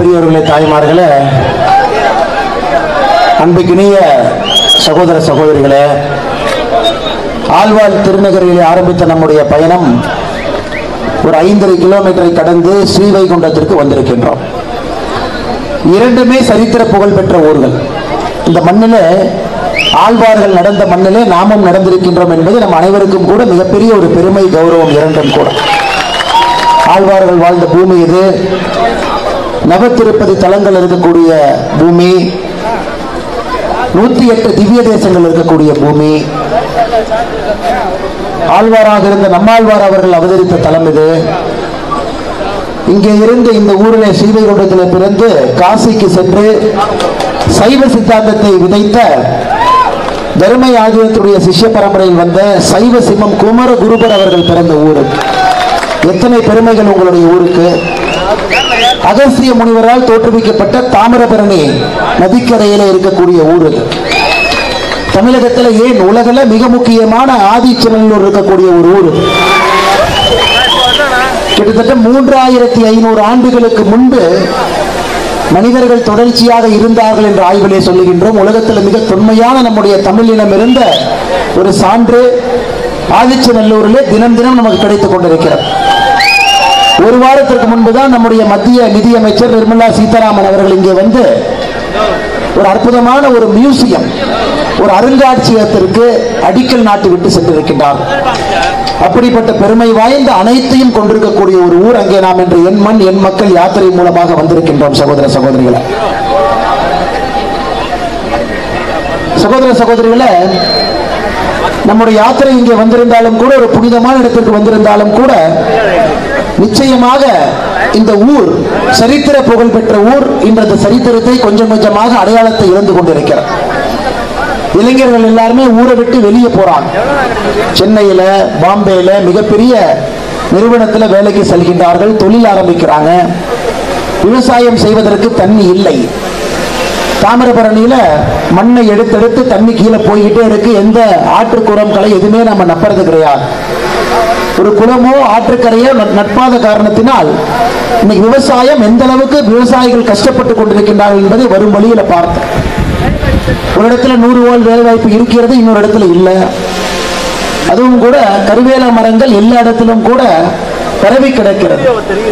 பெரியவர்களே தாய்மார்களே அன்புக்கினிய சகோதர சகோதரிகளே ஆழ்வார் திருநகரிலே ஆரம்பித்த நம்முடைய பயணம் ஒரு ஐந்தரை கிலோமீட்டரை கடந்து ஸ்ரீவைகுண்டத்திற்கு வந்திருக்கின்றோம் இரண்டுமே சரித்திர புகழ் பெற்ற ஊர்கள் இந்த மண்ணிலே ஆழ்வார்கள் நடந்த மண்ணிலே நாமும் நடந்திருக்கின்றோம் என்பது நம் அனைவருக்கும் கூட மிகப்பெரிய ஒரு பெருமை கௌரவம் இரண்டும் கூட ஆழ்வார்கள் வாழ்ந்த பூமி இது நவத்திருப்பதி தலங்கள் இருக்கக்கூடிய பூமி நூத்தி எட்டு திவ்ய தேசங்கள் இருக்கக்கூடிய பூமி ஆழ்வாராக இருந்த நம்மாழ்வார் அவர்கள் அவதரித்த தலம் இது இங்கே இருந்து இந்த ஊரிலே ஸ்ரீவைகுண்டத்தில் பிறந்து காசிக்கு சென்று சைவ சித்தாந்தத்தை விதைத்த தர்ம ஆதியத்துடைய சிஷ்ய பரம்பரையில் வந்த சைவ சிம்மம் குமர குருபர் அவர்கள் பிறந்த ஊர் எத்தனை பெருமைகள் உங்களுடைய ஊருக்கு அகஸ்திய முனிவரால் தோற்றுவிக்கப்பட்ட தாமிரபரணி நதிக்கரையில இருக்கக்கூடிய ஊர் இது தமிழகத்துல ஏன் உலகில் மிக முக்கியமான ஆதிச்சநல்லூர் இருக்கக்கூடிய ஒரு ஊர் இது. கிட்டத்தட்ட மூன்றாயிரத்தி ஐநூறு ஆண்டுகளுக்கு முன்பு மனிதர்கள் தொடர்ச்சியாக இருந்தார்கள் என்ற ஆய்விலே சொல்லுகின்றோம் உலகத்தில் மிக தொன்மையான நம்முடைய தமிழினம் இருந்த ஒரு சான்று ஆதிச்சநல்லூரிலே தினம் தினம் நமக்கு கிடைத்துக் கொண்டிருக்கிறது ஒரு வாரத்திற்கு முன்புதான் நம்முடைய மத்திய நிதியமைச்சர் நிர்மலா சீதாராமன் அவர்கள் இங்கே வந்து ஒரு அற்புதமான ஒரு மியூசியம் ஒரு அருங்காட்சியகத்திற்கு அடிக்கல் நாட்டு விட்டு சென்றிருக்கின்றார் அப்படிப்பட்ட பெருமை வாய்ந்த அனைத்தையும் கொண்டிருக்கக்கூடிய ஒரு ஊர் அங்கே நாம் இன்று என் மண் என் மக்கள் யாத்திரை மூலமாக வந்திருக்கின்றோம் சகோதர சகோதரிகளை சகோதர சகோதரிகளை நம்முடைய யாத்திரை இங்கே வந்திருந்தாலும் கூட ஒரு புனிதமான இடத்திற்கு வந்திருந்தாலும் கூட நிச்சயமாக இந்த ஊர் சரித்திர புகழ் பெற்ற ஊர் இன்று அந்த சரித்திரத்தை கொஞ்சம் கொஞ்சமாக அடையாளத்தை இழந்து கொண்டிருக்கிறார் இளைஞர்கள் எல்லாருமே ஊரை விட்டு வெளியே போறாங்க சென்னையில பாம்பேல மிகப்பெரிய நிறுவனத்தில் வேலைக்கு செல்கின்றார்கள் தொழில் ஆரம்பிக்கிறாங்க விவசாயம் செய்வதற்கு தண்ணி இல்லை தாமிரபரணியில மண்ணை எடுத்தெடுத்து தண்ணி கீழே போய்கிட்டே இருக்கு எந்த ஆற்றுக்குறம் களை எதுவுமே நம்ம நப்புறது கிடையாது ஒரு குளமோ ஆற்றுக்கரையோ நட்- நட்பாத காரணத்தினால் இன்னைக்கு விவசாயம் எந்த அளவுக்கு விவசாயிகள் கஷ்டப்பட்டு கொண்டிருக்கின்றார்கள் என்பதை வரும் வழியில பார்த்தோம் ஒரு இடத்துல நூறு ஓல் வேலை வாய்ப்பு இருக்கிறது இன்னொரு இடத்துல இல்லை அதுவும் கூட கருவேல மரங்கள் எல்லா இடத்திலும் கூட பரவி கிடக்கிறது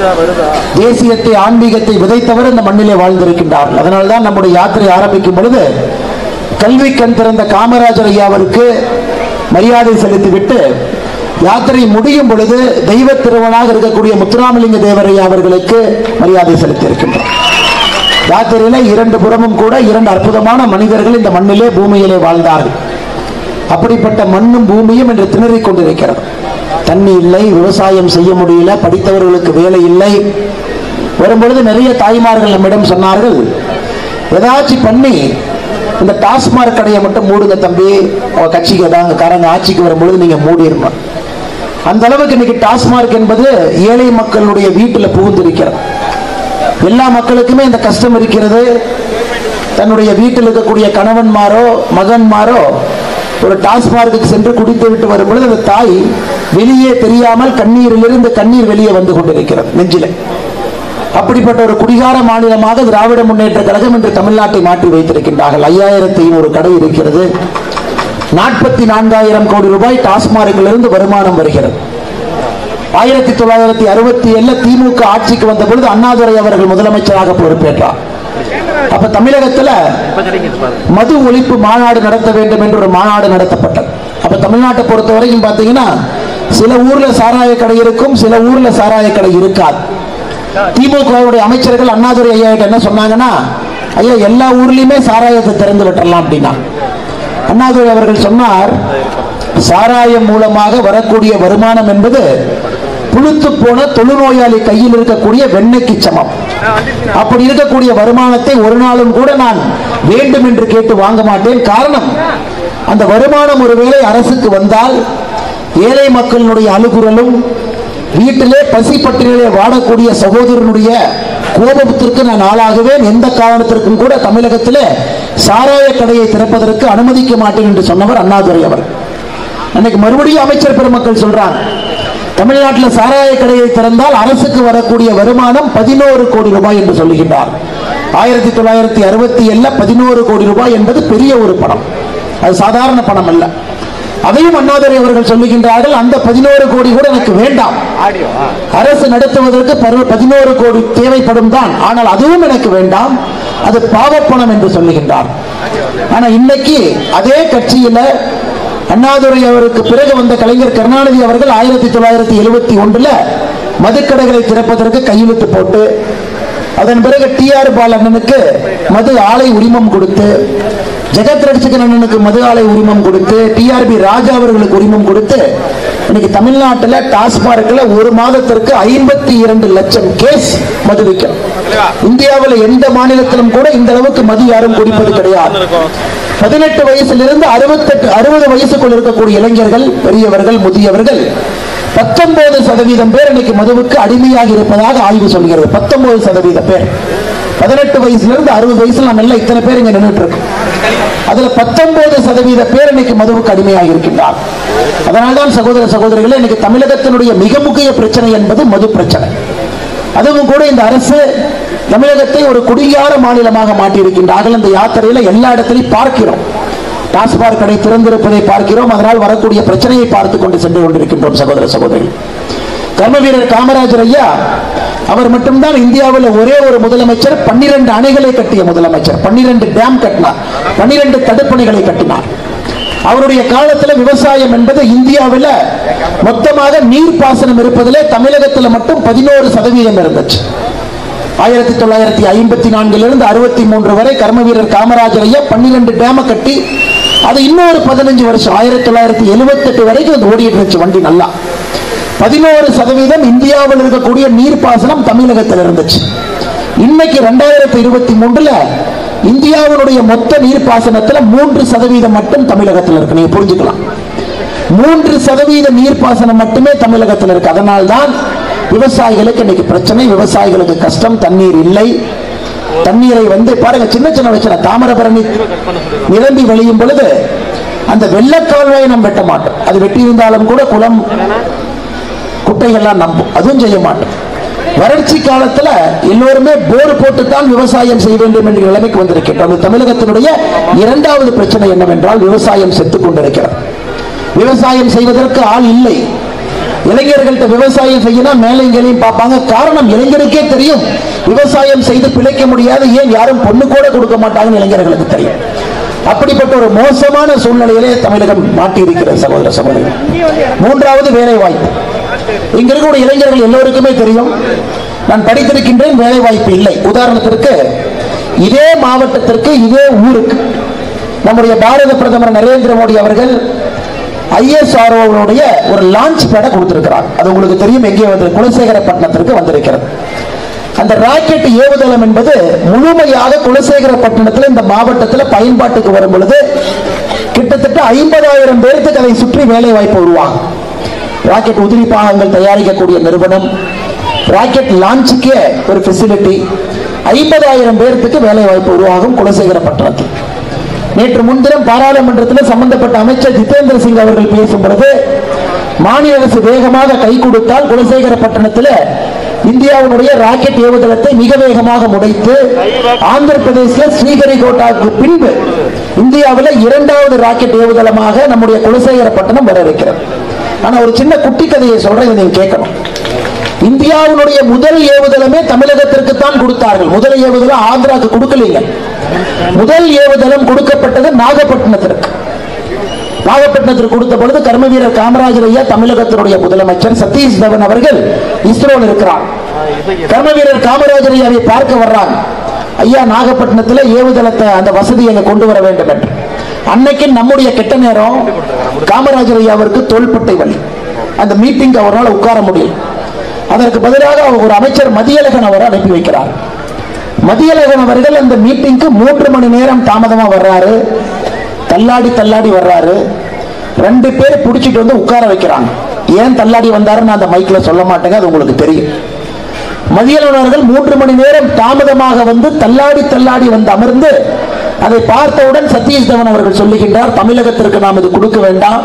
தேசியத்தை ஆன்மீகத்தை விதைத்தவர் இந்த மண்ணிலே வாழ்ந்திருக்கின்றார்கள் அதனால்தான் நம்முடைய யாத்திரை ஆரம்பிக்கும் பொழுது கல்வி கண் திறந்த காமராஜர் ஐயா அவருக்கு மரியாதை செலுத்திவிட்டு யாத்திரை முடியும் பொழுது தெய்வ திருவனாக இருக்கக்கூடிய முத்துராமலிங்க தேவரையா அவர்களுக்கு மரியாதை செலுத்தியிருக்கின்றோம் யாத்திரையில இரண்டு புறமும் கூட இரண்டு அற்புதமான மனிதர்கள் இந்த மண்ணிலே பூமியிலே வாழ்ந்தார்கள் அப்படிப்பட்ட மண்ணும் பூமியும் இன்று திணறிக் கொண்டிருக்கிறது தண்ணி இல்லை விவசாயம் செய்ய முடியல படித்தவர்களுக்கு வேலை இல்லை வரும்பொழுது நிறைய தாய்மார்கள் நம்மிடம் சொன்னார்கள் ஏதாச்சும் பண்ணி இந்த டாஸ்மாக் கடையை மட்டும் மூடுங்க தம்பி உங்க கட்சிக்கு ஏதாவது காரங்க ஆட்சிக்கு வரும்பொழுது நீங்க மூடிடணும் அந்த அளவுக்கு இன்னைக்கு டாஸ்மாக் என்பது ஏழை மக்களுடைய வீட்டில் புகுந்திருக்கிறது எல்லா மக்களுக்குமே இந்த கஷ்டம் இருக்கிறது தன்னுடைய வீட்டில் இருக்கக்கூடிய கணவன்மாரோ மகன்மாரோ ஒரு டாஸ்மார்க்கு சென்று குடித்து விட்டு வரும்பொழுது அந்த தாய் வெளியே தெரியாமல் கண்ணீரிலிருந்து கண்ணீர் வெளியே வந்து கொண்டிருக்கிறது நெஞ்சில அப்படிப்பட்ட ஒரு குடிகார மாநிலமாக திராவிட முன்னேற்ற கழகம் இன்று தமிழ்நாட்டை மாற்றி வைத்திருக்கின்றார்கள் ஐயாயிரத்தி ஐநூறு கடை இருக்கிறது நாற்பத்தி நான்காயிரம் கோடி ரூபாய் டாஸ்மார்க்கிலிருந்து வருமானம் வருகிறது ஆயிரத்தி தொள்ளாயிரத்தி அறுபத்தி ஏழுல திமுக ஆட்சிக்கு வந்த பொழுது அண்ணாதுரை அவர்கள் முதலமைச்சராக பொறுப்பேற்றார் அப்ப தமிழகத்துல மது ஒழிப்பு மாநாடு நடத்த வேண்டும் என்று ஒரு மாநாடு நடத்தப்பட்டது அப்ப தமிழ்நாட்டை பொறுத்த வரைக்கும் பாத்தீங்கன்னா சில ஊர்ல சாராய கடை இருக்கும் சில ஊர்ல சாராய கடை இருக்காது திமுகவுடைய அமைச்சர்கள் அண்ணாதுரை ஐயா கிட்ட என்ன சொன்னாங்கன்னா ஐயா எல்லா ஊர்லயுமே சாராயத்தை திறந்து விட்டுறலாம் அப்படின்னா அண்ணாதுரை அவர்கள் சொன்னார் சாராயம் மூலமாக வரக்கூடிய வருமானம் என்பது புழுத்து போன தொழுநோயாளி கையில் இருக்கக்கூடிய வெண்ணெய்க்கு சமம் அப்படி இருக்கக்கூடிய வருமானத்தை ஒரு நாளும் கூட நான் வேண்டும் என்று கேட்டு வாங்க மாட்டேன் காரணம் அந்த வருமானம் ஒருவேளை அரசுக்கு வந்தால் ஏழை மக்களினுடைய அழுகுறலும் வீட்டிலே பசி பட்டினிலே வாடக்கூடிய சகோதரனுடைய கோபத்திற்கு நான் ஆளாகுவேன் எந்த காரணத்திற்கும் கூட தமிழகத்திலே சாராய கடையை திறப்பதற்கு அனுமதிக்க மாட்டேன் என்று சொன்னவர் அண்ணாதுரை அவர் அன்னைக்கு மறுபடியும் அமைச்சர் பெருமக்கள் சொல்றாங்க தமிழ்நாட்டில் சாராய கடையை திறந்தால் அரசுக்கு வரக்கூடிய வருமானம் பதினோரு கோடி ரூபாய் என்று சொல்லுகின்றார் ஆயிரத்தி தொள்ளாயிரத்தி அறுபத்தி ஏழுல பதினோரு கோடி ரூபாய் என்பது பெரிய ஒரு பணம் அது சாதாரண பணம் அல்ல அதையும் அண்ணாதுரை அவர்கள் சொல்லுகின்றார்கள் அந்த பதினோரு கோடி கூட எனக்கு வேண்டாம் அரசு நடத்துவதற்கு பரு- பதினோரு கோடி தேவைப்படும் தான் ஆனால் அதுவும் எனக்கு வேண்டாம் அது பாவப்பணம் என்று சொல்லுகின்றார் ஆனா இன்னைக்கு அதே கட்சியில அண்ணாதுரை அவருக்கு பிறகு வந்த கலைஞர் கருணாநிதி அவர்கள் ஆயிரத்தி தொள்ளாயிரத்தி எழுபத்தி ஒன்றுல மதுக்கடைகளை திறப்பதற்கு கையெழுத்து போட்டு அதன் பிறகு டி ஆர் பால் அண்ணனுக்கு மது ஆலை உரிமம் கொடுத்து ஜெகத் ரட்சகன் அண்ணனுக்கு மது ஆலை உரிமம் கொடுத்து டிஆர்பி ராஜா அவர்களுக்கு உரிமம் கொடுத்து இன்னைக்கு தமிழ்நாட்டில் டாஸ்மார்க்ல ஒரு மாதத்திற்கு ஐம்பத்தி இரண்டு லட்சம் கேஸ் மது விற்கும் இந்தியாவில் எந்த மாநிலத்திலும் கூட இந்த அளவுக்கு மது யாரும் குடிப்பது கிடையாது பதினெட்டு வயசிலிருந்து அறுபத்தெட்டு அறுபது வயசுக்குள் இருக்கக்கூடிய இளைஞர்கள் பெரியவர்கள் முதியவர்கள் பத்தொன்பது சதவீதம் பேர் இன்னைக்கு மதுவுக்கு அடிமையாக இருப்பதாக ஆய்வு சொல்கிறது பத்தொன்பது சதவீத பேர் பதினெட்டு வயசுல இருந்து அறுபது வயசுல நம்ம எல்லாம் இத்தனை பேர் இங்க நின்றுட்டு இருக்கோம் அதுல பத்தொன்பது சதவீத பேர் இன்னைக்கு மதுவுக்கு அடிமையாக இருக்கின்றார் அதனால்தான் சகோதர சகோதரிகளே இன்னைக்கு தமிழகத்தினுடைய மிக முக்கிய பிரச்சனை என்பது மது பிரச்சனை அதுவும் கூட இந்த அரசு தமிழகத்தை ஒரு குடியார மாநிலமாக மாற்றியிருக்கின்றார்கள் இந்த யாத்திரையில எல்லா இடத்திலையும் பார்க்கிறோம் டாஸ்மாக் கடை திறந்திருப்பதை பார்க்கிறோம் அதனால் வரக்கூடிய பிரச்சனையை பார்த்து கொண்டு சென்று கொண்டிருக்கின்றோம் சகோதர சகோதரிகள் கர்ம வீரர் காமராஜர் ஐயா அவர் மட்டும்தான் இந்தியாவில் ஒரே ஒரு முதலமைச்சர் பன்னிரண்டு அணைகளை கட்டிய முதலமைச்சர் பன்னிரண்டு டேம் கட்டினார் பன்னிரண்டு தடுப்பணைகளை கட்டினார் அவருடைய காலத்துல விவசாயம் என்பது இந்தியாவில் மொத்தமாக நீர்ப்பாசனம் இருப்பதிலே தமிழகத்தில் மட்டும் பதினோரு சதவீதம் இருந்துச்சு ஆயிரத்தி தொள்ளாயிரத்தி ஐம்பத்தி நான்கிலிருந்து அறுபத்தி மூன்று வரை கர்ம வீரர் காமராஜர் ஐயா பன்னிரெண்டு டேம கட்டி அது இன்னொரு பதினஞ்சு வருஷம் ஆயிரத்தி தொள்ளாயிரத்தி எழுபத்தெட்டு வரைக்கும் அது ஓடிட்டு இருந்துச்சு வண்டி நல்லா பதினோரு சதவீதம் இந்தியாவில் இருக்கக்கூடிய நீர்ப்பாசனம் தமிழகத்தில் இருந்துச்சு இன்னைக்கு ரெண்டாயிரத்தி இருபத்தி மூன்றுல இந்தியாவினுடைய மொத்த நீர்ப்பாசனத்துல மூன்று சதவீதம் மட்டும் தமிழகத்தில் இருக்கு நீங்க புரிஞ்சுக்கலாம் மூன்று சதவீத நீர்ப்பாசனம் மட்டுமே தமிழகத்தில் இருக்கு அதனால்தான் விவசாயிகளுக்கு இன்னைக்கு பிரச்சனை விவசாயிகளுக்கு கஷ்டம் தண்ணீர் இல்லை தண்ணீரை வந்து பாருங்க சின்ன சின்ன பிரச்சனை தாமிரபரணி நிரம்பி வழியும் பொழுது அந்த வெள்ளக்கால்வாயை நாம் வெட்ட மாட்டோம் அது வெட்டி இருந்தாலும் கூட குளம் குட்டைகள்லாம் நம்பும் அதுவும் செய்ய மாட்டோம் வறட்சி காலத்துல எல்லோருமே போர் போட்டுத்தான் விவசாயம் செய்ய வேண்டும் என்ற நிலைமைக்கு வந்திருக்கின்றோம் அது தமிழகத்தினுடைய இரண்டாவது பிரச்சனை என்னவென்றால் விவசாயம் செத்துக் கொண்டிருக்கிறது விவசாயம் செய்வதற்கு ஆள் இல்லை இளைஞர்கள்ட்ட விவசாயம் செய்யணும் மேலே இங்கேயும் பார்ப்பாங்க காரணம் இளைஞருக்கே தெரியும் விவசாயம் செய்து பிழைக்க முடியாது ஏன் யாரும் பொண்ணு கூட கொடுக்க மாட்டாங்கன்னு இளைஞர்களுக்கு தெரியும் அப்படிப்பட்ட ஒரு மோசமான சூழ்நிலையிலே தமிழகம் மாட்டியிருக்கிற சகோதர சகோதரி மூன்றாவது வேலை வாய்ப்பு இங்க இருக்கக்கூடிய இளைஞர்கள் எல்லோருக்குமே தெரியும் நான் படித்திருக்கின்றேன் வேலை வாய்ப்பு இல்லை உதாரணத்திற்கு இதே மாவட்டத்திற்கு இதே ஊருக்கு நம்முடைய பாரத பிரதமர் நரேந்திர மோடி அவர்கள் ஐஎஸ்ஆர்ஓடைய ஒரு லான்ச் பேடை கொடுத்திருக்கிறார் அது உங்களுக்கு தெரியும் எங்கே வந்து குலசேகரப்பட்டினத்திற்கு வந்திருக்கிறது அந்த ராக்கெட் ஏவுதளம் என்பது முழுமையாக குலசேகரப்பட்டினத்தில் இந்த மாவட்டத்தில் பயன்பாட்டுக்கு வரும் பொழுது கிட்டத்தட்ட ஐம்பதாயிரம் பேருக்கு அதை சுற்றி வேலை வாய்ப்பு உருவாகும் ராக்கெட் உதிரி பாகங்கள் தயாரிக்கக்கூடிய நிறுவனம் ராக்கெட் லான்ச்சுக்கே ஒரு ஃபெசிலிட்டி ஐம்பதாயிரம் பேருக்கு வேலை வாய்ப்பு உருவாகும் குலசேகரப்பட்டினத்தில் நேற்று முன்தினம் பாராளுமன்றத்தில் சம்பந்தப்பட்ட அமைச்சர் ஜிதேந்திர சிங் அவர்கள் பேசும் பொழுது மாநில அரசு வேகமாக கை கொடுத்தால் குலசேகரப்பட்டினத்தில் இந்தியாவினுடைய ராக்கெட் ஏவுதளத்தை மிக வேகமாக முடைத்து ஆந்திர பிரதேசில் ஸ்ரீஹரிகோட்டாவுக்கு பின்பு இந்தியாவில் இரண்டாவது ராக்கெட் ஏவுதளமாக நம்முடைய குலசேகரப்பட்டினம் வர இருக்கிறது ஆனா ஒரு சின்ன குட்டி கதையை சொல்றேன் இதை நீங்க கேட்கணும் இந்தியாவினுடைய முதல் ஏவுதளமே தமிழகத்திற்கு தான் கொடுத்தார்கள் முதல் ஏவுதளம் ஆந்திராக்கு கொடுக்கலீங்க முதல் ஏவுதளம் கொடுக்கப்பட்டது நாகப்பட்டினத்திற்கு நாகப்பட்டினத்திற்கு கொடுத்த பொழுது கர்ம வீரர் காமராஜர் ஐயா தமிழகத்தினுடைய முதலமைச்சர் சதீஷ் தவன் அவர்கள் இஸ்ரோவில் இருக்கிறார் கர்ம வீரர் காமராஜர் ஐயாவை பார்க்க வர்றாங்க ஐயா நாகப்பட்டினத்தில் ஏவுதளத்தை அந்த வசதி எங்க கொண்டு வர வேண்டும் என்று அன்னைக்கு நம்முடைய கெட்ட நேரம் காமராஜர் ஐயாவிற்கு தோள்பட்டை வலி அந்த மீட்டிங் அவரால் உட்கார முடியும் அதற்கு பதிலாக ஒரு அமைச்சர் மதியழகன் அவரை அனுப்பி வைக்கிறார் மதியழகன் அவர்கள் அந்த மீட்டிங்க்கு மூன்று மணி நேரம் தாமதமா வர்றாரு தள்ளாடி தள்ளாடி வர்றாரு ரெண்டு பேர் பிடிச்சிட்டு வந்து உட்கார வைக்கிறாங்க ஏன் தள்ளாடி வந்தாருன்னு அந்த மைக்ல சொல்ல மாட்டேங்க அது உங்களுக்கு தெரியும் மதியழகன் அவர்கள் மூன்று மணி நேரம் தாமதமாக வந்து தள்ளாடி தள்ளாடி வந்து அமர்ந்து அதை பார்த்தவுடன் சதீஷ் தவன் அவர்கள் சொல்லுகின்றார் தமிழகத்திற்கு நாம் இது கொடுக்க வேண்டாம்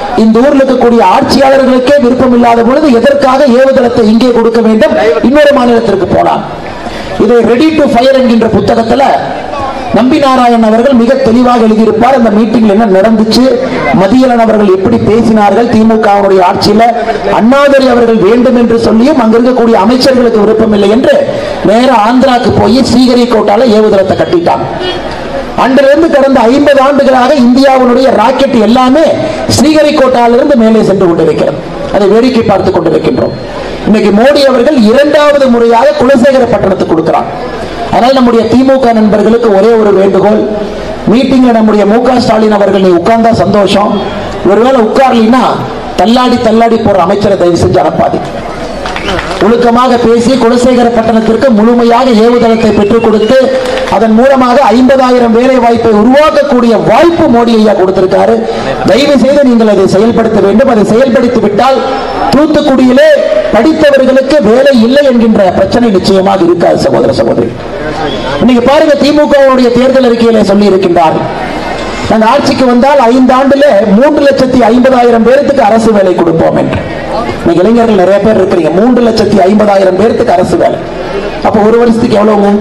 இந்த ஊர்ல இருக்கக்கூடிய ஆட்சியாளர்களுக்கே விருப்பம் இல்லாத பொழுது எதற்காக ஏவுதளத்தை இங்கே கொடுக்க வேண்டும் இன்னொரு மாநிலத்திற்கு போனான் இதை ரெடி டு ஃபயர் என்கின்ற புத்தகத்துல நம்பி நாராயணன் அவர்கள் மிக தெளிவாக எழுதியிருப்பார் அந்த மீட்டிங்ல என்ன நடந்துச்சு மதியலன் அவர்கள் எப்படி பேசினார்கள் திமுகவுடைய ஆட்சியில அண்ணாதுரை அவர்கள் வேண்டும் என்று சொல்லியும் அங்க இருக்கக்கூடிய அமைச்சர்களுக்கு விருப்பம் இல்லை என்று நேர ஆந்திராக்கு போய் ஸ்ரீஹரிகோட்டால ஏவுதளத்தை கட்டிட்டாங்க அன்றிலிருந்து கடந்த ஐம்பது ஆண்டுகளாக இந்தியாவினுடைய ராக்கெட் எல்லாமே ஸ்ரீஹரிகோட்டாவிலிருந்து மேலே சென்று கொண்டிருக்கிறது அதை வேடிக்கை பார்த்துக் கொண்டிருக்கின்றோம் இன்னைக்கு மோடி அவர்கள் இரண்டாவது முறையாக குலசேகர பட்டணத்துக்கு கொடுக்கிறார் அதனால் நம்முடைய திமுக நண்பர்களுக்கு ஒரே ஒரு வேண்டுகோள் மீட்டிங்ல நம்முடைய மு க ஸ்டாலின் அவர்கள் நீ உட்கார்ந்தா சந்தோஷம் ஒருவேளை உட்கார்லின்னா தள்ளாடி தள்ளாடி போற அமைச்சரை தயவு செஞ்சு அனுப்பாதீங்க ஒழுக்கமாக பேசி குலசேகர பட்டணத்திற்கு முழுமையாக ஏவுதளத்தை பெற்றுக் கொடுத்து அதன் மூலமாக ஐம்பதாயிரம் வேலை வாய்ப்பை உருவாக்கக்கூடிய வாய்ப்பு மோடி ஐயா கொடுத்திருக்காரு தயவு செய்து நீங்கள் அதை செயல்படுத்த வேண்டும் அதை செயல்படுத்தி விட்டால் தூத்துக்குடியிலே படித்தவர்களுக்கு வேலை இல்லை என்கின்ற பிரச்சனை நிச்சயமாக இருக்காது சகோதர சகோதரி இன்னைக்கு பாருங்க திமுகவுடைய தேர்தல் அறிக்கையில சொல்லி இருக்கின்றார் நாங்க ஆட்சிக்கு வந்தால் ஐந்து ஆண்டுல மூன்று லட்சத்தி ஐம்பதாயிரம் பேருக்கு அரசு வேலை கொடுப்போம் என்று இன்னைக்கு இளைஞர்கள் நிறைய பேர் இருக்கிறீங்க மூன்று லட்சத்தி ஐம்பதாயிரம் பேருக்கு அரசு வேலை அப்ப ஒரு வருஷத்துக்கு எவ்வளவுங்க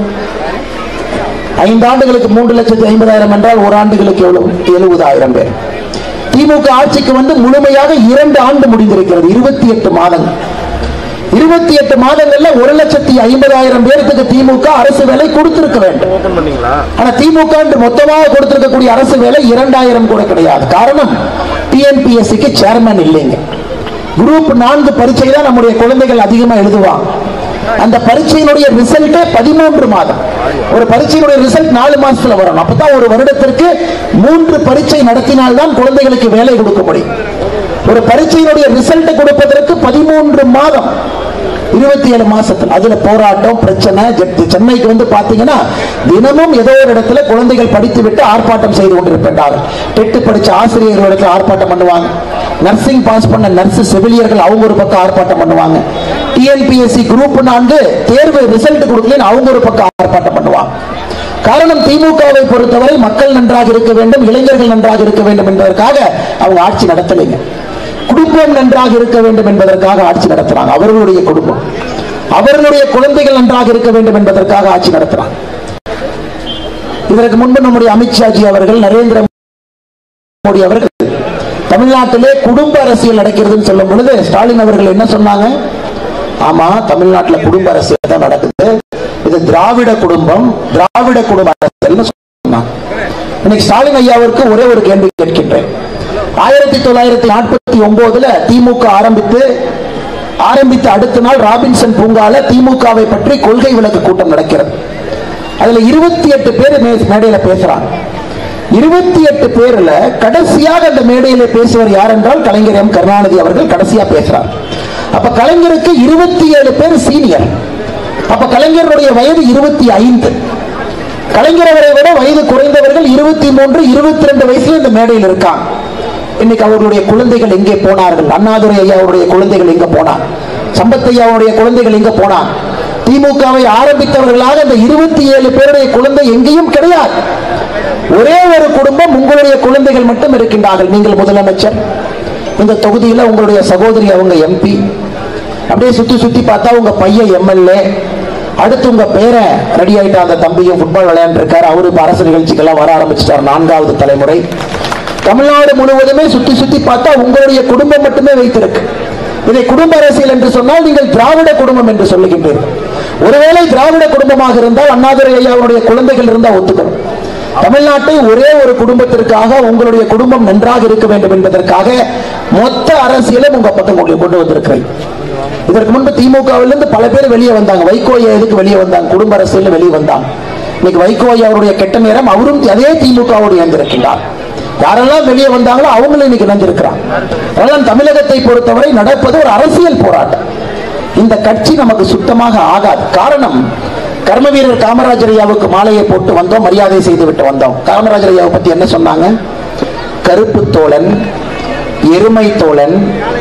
ஐந்து ஆண்டுகளுக்கு மூன்று லட்சத்தி ஐம்பதாயிரம் என்றால் ஒரு ஆண்டுகளுக்கு எவ்வளவு எழுபதாயிரம் பேர் திமுக ஆட்சிக்கு வந்து முழுமையாக இரண்டு ஆண்டு முடிந்திருக்கிறது இருபத்தி எட்டு மாதங்கள் இருபத்தி எட்டு மாதங்கள்ல ஒரு லட்சத்தி ஐம்பதாயிரம் பேருக்கு திமுக அரசு வேலை கொடுத்திருக்க வேண்டும் ஓபன் பண்ணீங்களா ஆனா திமுக என்று மொத்தமாக கொடுத்திருக்கக்கூடிய அரசு வேலை இரண்டாயிரம் கூட கிடையாது காரணம் டிஎன்பிஎஸ்சிக்கு சேர்மன் இல்லைங்க குரூப் நான்கு பரீட்சை தான் நம்முடைய குழந்தைகள் அதிகமா எழுதுவாங்க அந்த பரீட்சையினுடைய ரிசல்ட்டே பதிமூன்று மாதம் ஒரு பரீட்சையினுடைய ரிசல்ட் நாலு மாசத்துல வரும் அப்பதான் ஒரு வருடத்திற்கு மூன்று பரீட்சை நடத்தினால்தான் குழந்தைகளுக்கு வேலை கொடுக்க முடியும் ஒரு பரீட்சையினுடைய ரிசல்ட் கொடுப்பதற்கு பதிமூன்று மாதம் இருபத்தி ஏழு மாசத்துல அதுல போராட்டம் பிரச்சனை ஜெ- சென்னைக்கு வந்து பாத்தீங்கன்னா தினமும் ஏதோ ஒரு இடத்துல குழந்தைகள் படித்து விட்டு ஆர்ப்பாட்டம் செய்து கொண்டிருக்கின்றார்கள் டெட்டு படிச்ச ஆசிரியர்கள் ஒரு இடத்துல ஆர்ப்பாட்டம் பண்ணுவாங்க நர்சிங் பாஸ் பண்ண நர்ஸ் செவிலியர்கள் அவங்க ஒரு பக்கம் ஆர்ப்பாட்டம் பண்ணுவாங்க டிஎன்பிஎஸ்சி குரூப் நான்கு தேர்வு ரிசல்ட் கொடுக்கலன்னு அவங்க ஒரு பக்கம் ஆர்ப்பாட்டம் பண்ணுவாங்க காரணம் திமுகவை பொறுத்தவரை மக்கள் நன்றாக இருக்க வேண்டும் இளைஞர்கள் நன்றாக இருக்க வேண்டும் என்பதற்காக அவங்க ஆட்சி நடத்தலைங்க குடும்பம் நன்றாக இருக்க வேண்டும் என்பதற்காக ஆட்சி நடத்துறாங்க அவர்களுடைய குடும்பம் அவர்களுடைய குழந்தைகள் நன்றாக இருக்க வேண்டும் என்பதற்காக ஆட்சி நடத்துறாங்க இதற்கு முன்பு நம்முடைய அமித்ஷாஜி அவர்கள் நரேந்திர மோடி அவர்கள் தமிழ்நாட்டிலே குடும்ப அரசியல் நடக்கிறதுன்னு சொல்லும் பொழுது ஸ்டாலின் அவர்கள் என்ன சொன்னாங்க ஆமா தமிழ்நாட்டில் குடும்ப அரசியல் தான் நடக்குது இது திராவிட குடும்பம் திராவிட குடும்ப அரசியல்னு சொன்னாங்க இன்னைக்கு ஸ்டாலின் ஐயாவிற்கு ஒரே ஒரு கேள்வி கேட்கின்றேன் ஆயிரத்தி தொள்ளாயிரத்தி நாற்பத்தி ஒன்பதுல திமுக ஆரம்பித்து ஆரம்பித்த அடுத்த நாள் ராபின்சன் பூங்கால திமுகவை பற்றி கொள்கை விளக்கு கூட்டம் நடக்கிறது அதுல இருபத்தி எட்டு பேர் மே- மேடையில பேசுறாங்க இருபத்தி எட்டு பேர்ல கடைசியாக அந்த மேடையில பேசுவர் யார் என்றால் கலைஞர் எம் கருணாநிதி அவர்கள் கடைசியா பேசுறார் அப்ப கலைஞருக்கு இருபத்தி ஏழு பேர் சீனியர் அப்ப கலைஞருடைய வயது இருபத்தி ஐந்து கலைஞர் அவரை விட வயது குறைந்தவர்கள் இருபத்தி மூன்று இருபத்தி ரெண்டு வயசுல இந்த மேடையில் இருக்காங்க இன்னைக்கு அவர்களுடைய குழந்தைகள் எங்கே போனார்கள் அண்ணாதுரை ஐயாவுடைய குழந்தைகள் எங்க போனார் சம்பத் ஐயாவுடைய குழந்தைகள் எங்க போனார் திமுகவை ஆரம்பித்தவர்களாக இந்த இருபத்தி ஏழு பேருடைய குழந்தை எங்கேயும் கிடையாது ஒரே ஒரு குடும்பம் உங்களுடைய குழந்தைகள் மட்டும் இருக்கின்றார்கள் நீங்கள் முதலமைச்சர் இந்த தொகுதியில உங்களுடைய சகோதரி அவங்க எம்பி அப்படியே சுத்தி சுத்தி பார்த்தா உங்க பையன் எம்எல்ஏ அடுத்து உங்க பேரை ரெடி ஆயிட்டா அந்த தம்பியும் ஃபுட்பால் விளையாண்டு இருக்காரு அவரு இப்ப அரசு நிகழ்ச்சிக்கெல்லாம் வர ஆரம்பிச்சிட்டார் நான்காவது தலைமுறை தமிழ்நாடு முழுவதுமே சுத்தி சுத்தி பார்த்தா உங்களுடைய குடும்பம் மட்டுமே வைத்திருக்கு இதை குடும்ப அரசியல் என்று சொன்னால் நீங்கள் திராவிட குடும்பம் என்று சொல்லுகின்றீர்கள் ஒருவேளை திராவிட குடும்பமாக இருந்தால் அண்ணாதுரை ஐயாவுடைய குழந்தைகள் இருந்தால் ஒத்துக்கணும் தமிழ்நாட்டை ஒரே ஒரு குடும்பத்திற்காக உங்களுடைய குடும்பம் நன்றாக இருக்க வேண்டும் என்பதற்காக மொத்த அரசியலும் உங்க பக்கம் கொண்டு கொண்டு வந்திருக்கிறேன் இதற்கு முன்பு திமுகவிலிருந்து பல பேர் வெளியே வந்தாங்க வைகோ ஐயா எதுக்கு வெளியே வந்தாங்க குடும்ப அரசியல் வெளியே வந்தாங்க இன்னைக்கு வைகோ ஐயா அவருடைய கெட்ட நேரம் அவரும் அதே திமுகவோடு இணைந்திருக்கின்றார் யாரெல்லாம் வெளியே வந்தாங்களோ அவங்களும் இன்னைக்கு இணைந்திருக்கிறாங்க அதனால தமிழகத்தை பொறுத்தவரை நடப்பது ஒரு அரசியல் போராட்டம் இந்த கட்சி நமக்கு சுத்தமாக ஆகாது காரணம் கர்ம வீரர் காமராஜர் ஐயாவுக்கு மாலையை போட்டு வந்தோம் மரியாதை செய்து விட்டு வந்தோம் காமராஜர் ஐயாவை பத்தி என்ன சொன்னாங்க கருப்பு தோழன் எருமை தோழன்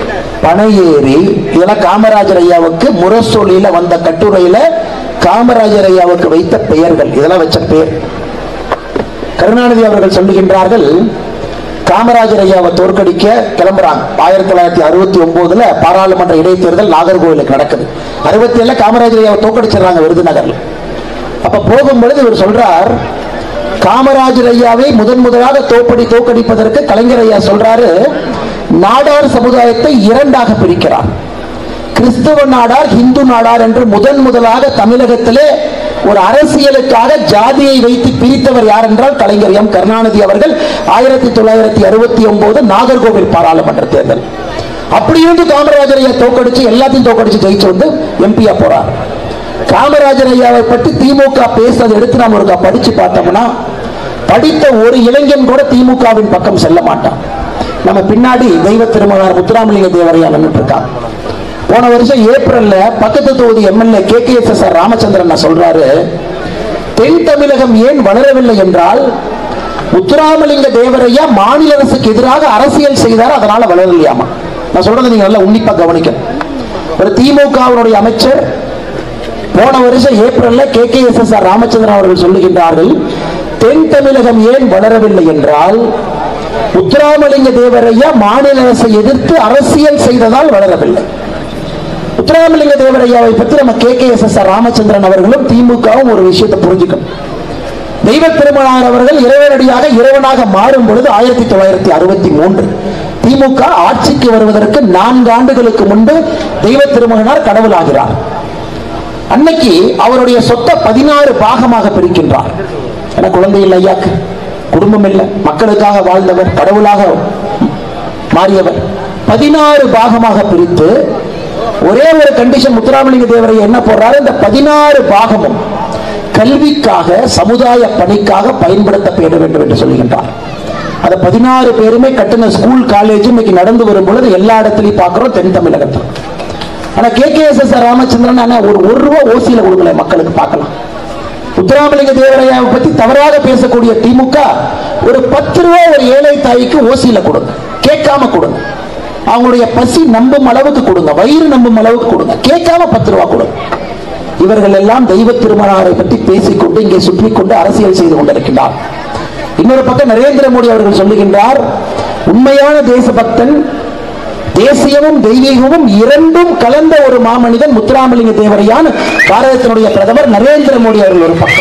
பனையேறி இதெல்லாம் காமராஜர் ஐயாவுக்கு முரசொலியில வந்த கட்டுரையில காமராஜர் ஐயாவுக்கு வைத்த பெயர்கள் இதெல்லாம் வச்ச பெயர் கருணாநிதி அவர்கள் சொல்லுகின்றார்கள் காமராஜர் ஐயாவை தோற்கடிக்க கிளம்புறாங்க ஆயிரத்தி தொள்ளாயிரத்தி அறுபத்தி ஒன்பதுல பாராளுமன்ற இடைத்தேர்தல் நாகர்கோவிலுக்கு நடக்குது அறுபத்தி ஏழுல காமராஜர் ஐயாவை தோற்கடிச்சிடுறாங்க விருதுநகர்ல அப்ப போகும்பொழுது இவர் சொல்றார் காமராஜர் ஐயாவை முதன் முதலாக தோப்படி தோக்கடிப்பதற்கு கலைஞர் ஐயா சொல்றாரு நாடார் சமுதாயத்தை இரண்டாக பிரிக்கிறார் கிறிஸ்தவ நாடார் இந்து நாடார் என்று முதன் முதலாக தமிழகத்திலே ஒரு அரசியலுக்காக ஜாதியை வைத்து பிரித்தவர் யார் என்றால் கலைஞர் எம் கருணாநிதி அவர்கள் ஆயிரத்தி தொள்ளாயிரத்தி அறுபத்தி ஒன்பது நாகர்கோவில் பாராளுமன்ற தேர்தல் அப்படி இருந்து காமராஜர் ஐயா தோக்கடிச்சு எல்லாத்தையும் தோக்கடிச்சு ஜெயிச்சு வந்து எம்பியா போறார் காமராஜர் ஐயாவை பற்றி திமுக பேசுறதை எடுத்து நாம் ஒரு படிச்சு பார்த்தோம்னா படித்த ஒரு இளைஞன் கூட திமுகவின் பக்கம் செல்ல மாட்டான் நம்ம பின்னாடி தெய்வ திருமகனார் முத்துராமலிங்க தேவரையா நின்றுட்டு இருக்கான் போன வருஷம் ஏப்ரல்ல பக்கத்து தொகுதி MLA K K S S R Ramachandran சொல்றாரு தென் தமிழகம் ஏன் வளரவில்லை என்றால் முத்துராமலிங்க தேவரையா மாநில அரசுக்கு எதிராக அரசியல் செய்தார் அதனால வளரலையாமா நான் சொல்றதை நீங்க நல்லா உன்னிப்பா கவனிக்கணும் ஒரு திமுகவினுடைய அமைச்சர் போன வருஷம் ஏப்ரல்ல K K S S R Ramachandran அவர்கள் சொல்லுகின்றார்கள் தென் தமிழகம் ஏன் வளரவில்லை என்றால் முத்துராமலிங்க தேவரையா மாநில அரசை எதிர்த்து அரசியல் செய்ததால் வளரவில்லை முத்துராமலிங்க தேவரையாவை பற்றி நம்ம K K S S R Ramachandran அவர்களும் திமுகவும் ஒரு விஷயத்தை புரிஞ்சுக்கணும் தெய்வ திருமணார் அவர்கள் இறைவனடியாக இறைவனாக மாறும் பொழுது ஆயிரத்தி தொள்ளாயிரத்தி அறுபத்தி மூன்று திமுக ஆட்சிக்கு வருவதற்கு நான்கு ஆண்டுகளுக்கு முன்பு தெய்வ திருமகனார் கடவுளாகிறார் அன்னைக்கு அவருடைய சொத்தை பதினாறு பாகமாக பிரிக்கின்றார் என குழந்தை இல்லை ஐயாக்கு குடும்பம் இல்லை மக்களுக்காக வாழ்ந்தவர் கடவுளாக மாறியவர் பதினாறு பாகமாக பிரித்து ஒரே ஒரு கண்டிஷன் முத்துராமலிங்க தேவரை என்ன போடுறாரு இந்த பதினாறு பாகமும் கல்விக்காக சமுதாய பணிக்காக பயன்படுத்தப்பட வேண்டும் என்று சொல்லுகின்றார் அந்த பதினாறு பேருமே கட்டின ஸ்கூல் காலேஜ் இன்னைக்கு நடந்து வரும் பொழுது எல்லா இடத்துலையும் பார்க்கிறோம் தென் தமிழகத்தில் ஆனா K K S S Ramachandran அண்ணா ஒரு ஒரு ரூபா ஓசியில கொடுங்களேன் மக்களுக்கு பார்க்கலாம் முத்துராமலிங்க தேவரையாவை பத்தி தவறாக பேசக்கூடிய திமுக ஒரு பத்து ரூபா ஒரு ஏழை தாய்க்கு ஓசியில கொடுங்க கேட்காம கொடுங்க அவங்களுடைய பசி நம்பும் அளவுக்கு கொடுங்க வயிறு நம்பும் அளவுக்கு கொடுங்க கேட்காம பத்து ரூபா கொடுங்க இவர்கள் எல்லாம் தெய்வ திருமணாரை பற்றி பேசிக்கொண்டு இங்கே சுற்றி கொண்டு அரசியல் செய்து கொண்டிருக்கின்றார் இன்னொரு பக்கம் நரேந்திர மோடி அவர்கள் சொல்லுகின்றார் உண்மையான தேசபக்தன் தேசியமும் தெய்வீகமும் இரண்டும் கலந்த ஒரு மாமனிதன் முத்துராமலிங்க தேவரையான் பாரதத்தினுடைய பிரதமர் நரேந்திர மோடி அவர்கள் ஒரு பக்கம்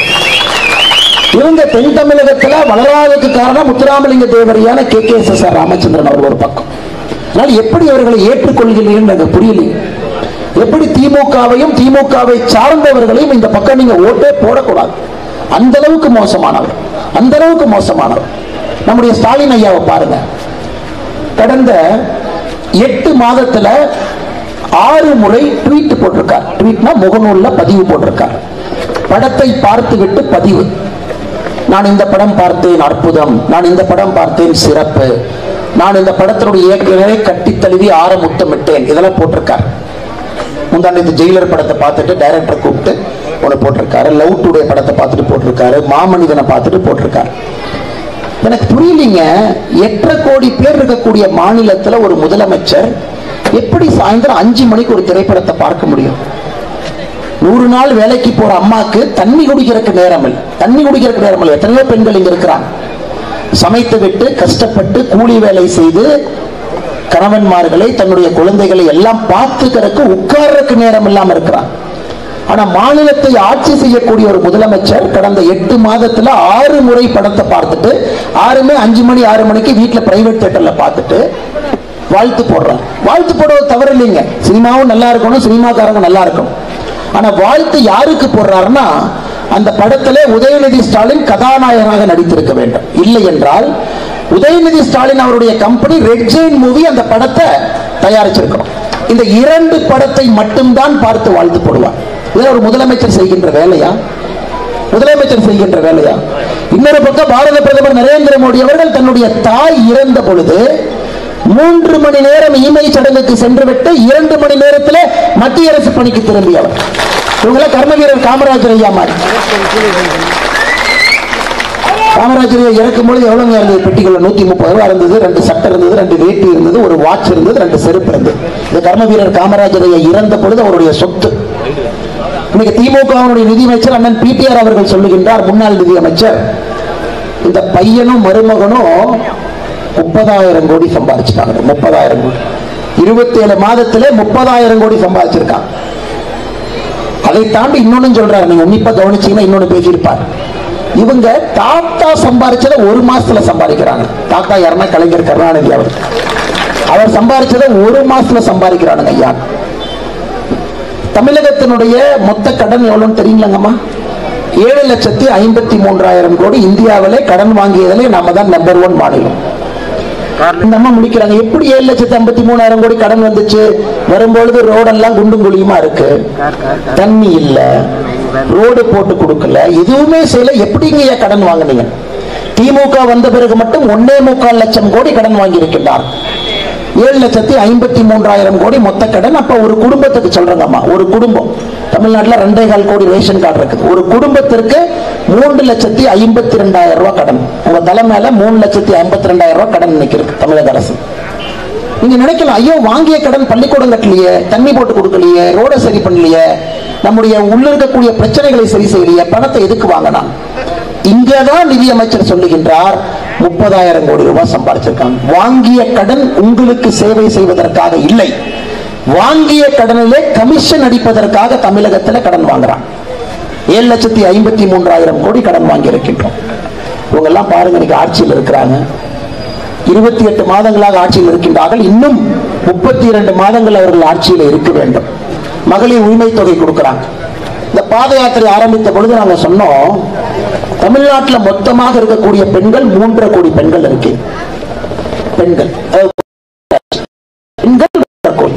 இவங்க தென் தமிழகத்துல வளராததுக்கு காரணம் முத்துராமலிங்க தேவரையான K K S S R Ramachandran அவர்கள் ஒரு பக்கம் அதனால் எப்படி அவர்களை ஏற்றுக்கொள்கிறீர்கள் எனக்கு புரியலையே எப்படி திமுகவையும் திமுகவை சார்ந்தவர்களையும் இந்த பக்கம் நீங்க ஓட்டே போடக்கூடாது அந்த அளவுக்கு மோசமானவர் அந்த அளவுக்கு மோசமானவர் நம்முடைய ஸ்டாலின் ஐயாவை பாருங்க கடந்த எட்டு மாதத்துல ஆறு முறை ட்வீட் போட்டிருக்கார் ட்வீட்னா முகநூல்ல பதிவு போட்டிருக்கார் படத்தை பார்த்து விட்டு பதிவு நான் இந்த படம் பார்த்தேன் அற்புதம் நான் இந்த படம் பார்த்தேன் சிறப்பு நான் இந்த படத்தினுடைய இயக்குநரை கட்டி தழுவி ஆற முத்தமிட்டேன் இதெல்லாம் போட்டிருக்கார் முந்தாண்டு ஜெயிலர் படத்தை பார்த்துட்டு டைரக்டர் கூப்பிட்டு ஒன்று போட்டிருக்காரு லவ் டுடே படத்தை பார்த்துட்டு போட்டிருக்காரு மாமனிதனை பார்த்துட்டு போட்டிருக்காரு எனக்கு புரியலீங்க எட்டரை கோடி பேர் இருக்கக்கூடிய மாநிலத்துல ஒரு முதலமைச்சர் எப்படி சாயந்தரம் அஞ்சு மணிக்கு ஒரு திரைப்படத்தை பார்க்க முடியும் நூறு நாள் வேலைக்கு போற அம்மாக்கு தண்ணி குடிக்கிறதுக்கு நேரம் இல்லை தண்ணி குடிக்கிறதுக்கு நேரம் இல்லை எத்தனையோ பெண்கள் இங்க இருக்கிறாங்க சமைத்து விட்டு கஷ்டப்பட்டு கூலி வேலை செய்து கணவன்மார்களை தன்னுடைய குழந்தைகளை எல்லாம் பார்த்துக்கிறதுக்கு உட்கார்றதுக்கு நேரம் இல்லாம இருக்கிறான் ஆனா மாநிலத்தை ஆட்சி செய்யக்கூடிய ஒரு முதலமைச்சர் கடந்த எட்டு மாதத்துல ஆறு முறை படத்தை பார்த்துட்டு ஆறுமே அஞ்சு மணி ஆறு மணிக்கு வீட்டுல பிரைவேட் தியேட்டர்ல பார்த்துட்டு வாழ்த்து போடுறான் வாழ்த்து போடுறது தவறு இல்லைங்க சினிமாவும் நல்லா இருக்கணும் சினிமாக்காரங்க நல்லா இருக்கணும் ஆனா வாழ்த்து யாருக்கு போடுறாருன்னா அந்த படத்திலே உதயநிதி ஸ்டாலின் கதாநாயகனாக நடித்திருக்க வேண்டும் இல்லை என்றால் உதயநிதி ஸ்டாலின் அவருடைய கம்பெனி ரெட் ஜெயின் மூவி அந்த படத்தை தயாரிச்சிருக்கணும் இந்த இரண்டு படத்தை மட்டும்தான் பார்த்து வாழ்த்து போடுவார் இதை ஒரு முதலமைச்சர் செய்கின்ற வேலையா முதலமைச்சர் செய்கின்ற வேலையா இன்னொரு பக்கம் பாரத பிரதமர் நரேந்திர மோடி அவர்கள் தன்னுடைய தாய் இறந்த பொழுது மூன்று மணி நேரம் ஈமை சடங்குக்கு சென்றுவிட்டு இரண்டு மணி நேரத்தில் மத்திய அரசு பணிக்கு திரும்பியவர் இவங்கள கர்ம வீரர் காமராஜர் ஐயா மாதிரி காமராஜர் ஐயா இறக்கும் பொழுது எவ்வளவுங்க இருந்தது பெட்டிக்குள்ள நூத்தி முப்பது ரூபா இருந்தது ரெண்டு சட்டை இருந்தது ரெண்டு வேட்டி இருந்தது ஒரு வாட்ச் இருந்தது ரெண்டு செருப்பு இருந்தது இந்த கர்ம வீரர் காமராஜர் ஐயா இறந்த பொழுது அவருடைய சொத்து இன்னைக்கு திமுகவினுடைய நிதியமைச்சர் அண்ணன் பிடிஆர் அவர்கள் சொல்லுகின்றார் முன்னாள் நிதியமைச்சர் இந்த பையனும் மருமகனும் முப்பதாயிரம் கோடி சம்பாதிச்சிட்டாங்க முப்பதாயிரம் கோடி இருபத்தி ஏழு மாதத்திலே முப்பதாயிரம் கோடி சம்பாதிச்சிருக்காங்க அதை தாண்டி இன்னொன்னு சொல்றாரு நீங்க உன்னிப்பா கவனிச்சீங்கன்னா இன்னொன்னு பேசியிருப்பார் இவங்க தாத்தா சம்பாதிச்சதை ஒரு மாசத்துல சம்பாதிக்கிறாங்க தாத்தா யாருன்னா கலைஞர் கருணாநிதி அவர் அவர் சம்பாதிச்சதை ஒரு மாசத்துல சம்பாதிக்கிறானுங்க ஐயா தமிழகத்தினுடைய மொத்த கடன் எவ்வளவுன்னு தெரியுங்களாங்கம்மா ஏழு லட்சத்தி ஐம்பத்தி மூன்றாயிரம் கோடி இந்தியாவிலே கடன் வாங்கியதிலே நாம தான் நம்பர் ஒன் மாநிலம் இந்த அம்மா முடிக்கிறாங்க எப்படி ஏழு லட்சத்தி ஐம்பத்தி மூணாயிரம் கோடி கடன் வந்துச்சு வரும்பொழுது ரோடெல்லாம் குண்டும் குழியுமா இருக்கு தண்ணி இல்ல ரோடு போட்டு கொடுக்கல எதுவுமே செய்யல எப்படிங்க ஐயா கடன் வாங்குனீங்க திமுக வந்த பிறகு மட்டும் ஒன்னே முக்கால் லட்சம் கோடி கடன் வாங்கி இருக்கின்றார் ஏழு லட்சத்தி ஐம்பத்தி மூன்றாயிரம் கோடி மொத்த கடன் அப்ப ஒரு குடும்பத்துக்கு சொல்றேங்கம்மா ஒரு குடும்பம் தமிழ்நாட்டுல ரெண்டே கால் கோடி ரேஷன் கார்டு இருக்குது ஒரு குடும்பத்திற்கு மூன்று லட்சத்தி ஐம்பத்தி ரெண்டாயிரம் ரூபாய் கடன் உங்க தலை மேல மூணு லட்சத்தி ஐம்பத்தி ரெண்டாயிரம் ரூபாய் கடன் நிக்கிறது தமிழக அரசு நீங்க நினைக்கலாம் ஐயோ வாங்கிய கடன் பள்ளிக்கூடம் கட்டலையே தண்ணி போட்டு கொடுக்கலையே ரோட சரி பண்ணலையே நம்முடைய உள்ள இருக்கக்கூடிய பிரச்சனைகளை சரி செய்யலையே பணத்தை எதுக்கு வாங்கினான் இங்கதான் நிதியமைச்சர் சொல்லுகின்றார் முப்பதாயிரம் கோடி ரூபாய் சம்பாதிச்சிருக்காங்க வாங்கிய கடன் உங்களுக்கு சேவை செய்வதற்காக இல்லை வாங்கிய கடனிலே கமிஷன் அடிப்பதற்காக தமிழகத்தில் கடன் வாங்குறான் ஏழு லட்சத்தி ஐம்பத்தி மூன்றாயிரம் கோடி கடன் வாங்கி இருக்கின்றோம் இவங்க எல்லாம் பாருங்க இன்னைக்கு ஆட்சியில் இருக்கிறாங்க இருபத்தி எட்டு மாதங்களாக ஆட்சியில் இருக்கின்றார்கள் இன்னும் முப்பத்தி இரண்டு மாதங்கள் அவர்கள் ஆட்சியில் இருக்க வேண்டும் மகளிர் உரிமை தொகை கொடுக்கிறாங்க இந்த பாத யாத்திரை ஆரம்பித்த பொழுது நாங்க சொன்னோம் தமிழ்நாட்டில் மொத்தமாக இருக்கக்கூடிய பெண்கள் மூன்றரை கோடி பெண்கள் இருக்கு பெண்கள் அதாவது பெண்கள் மூன்றரை கோடி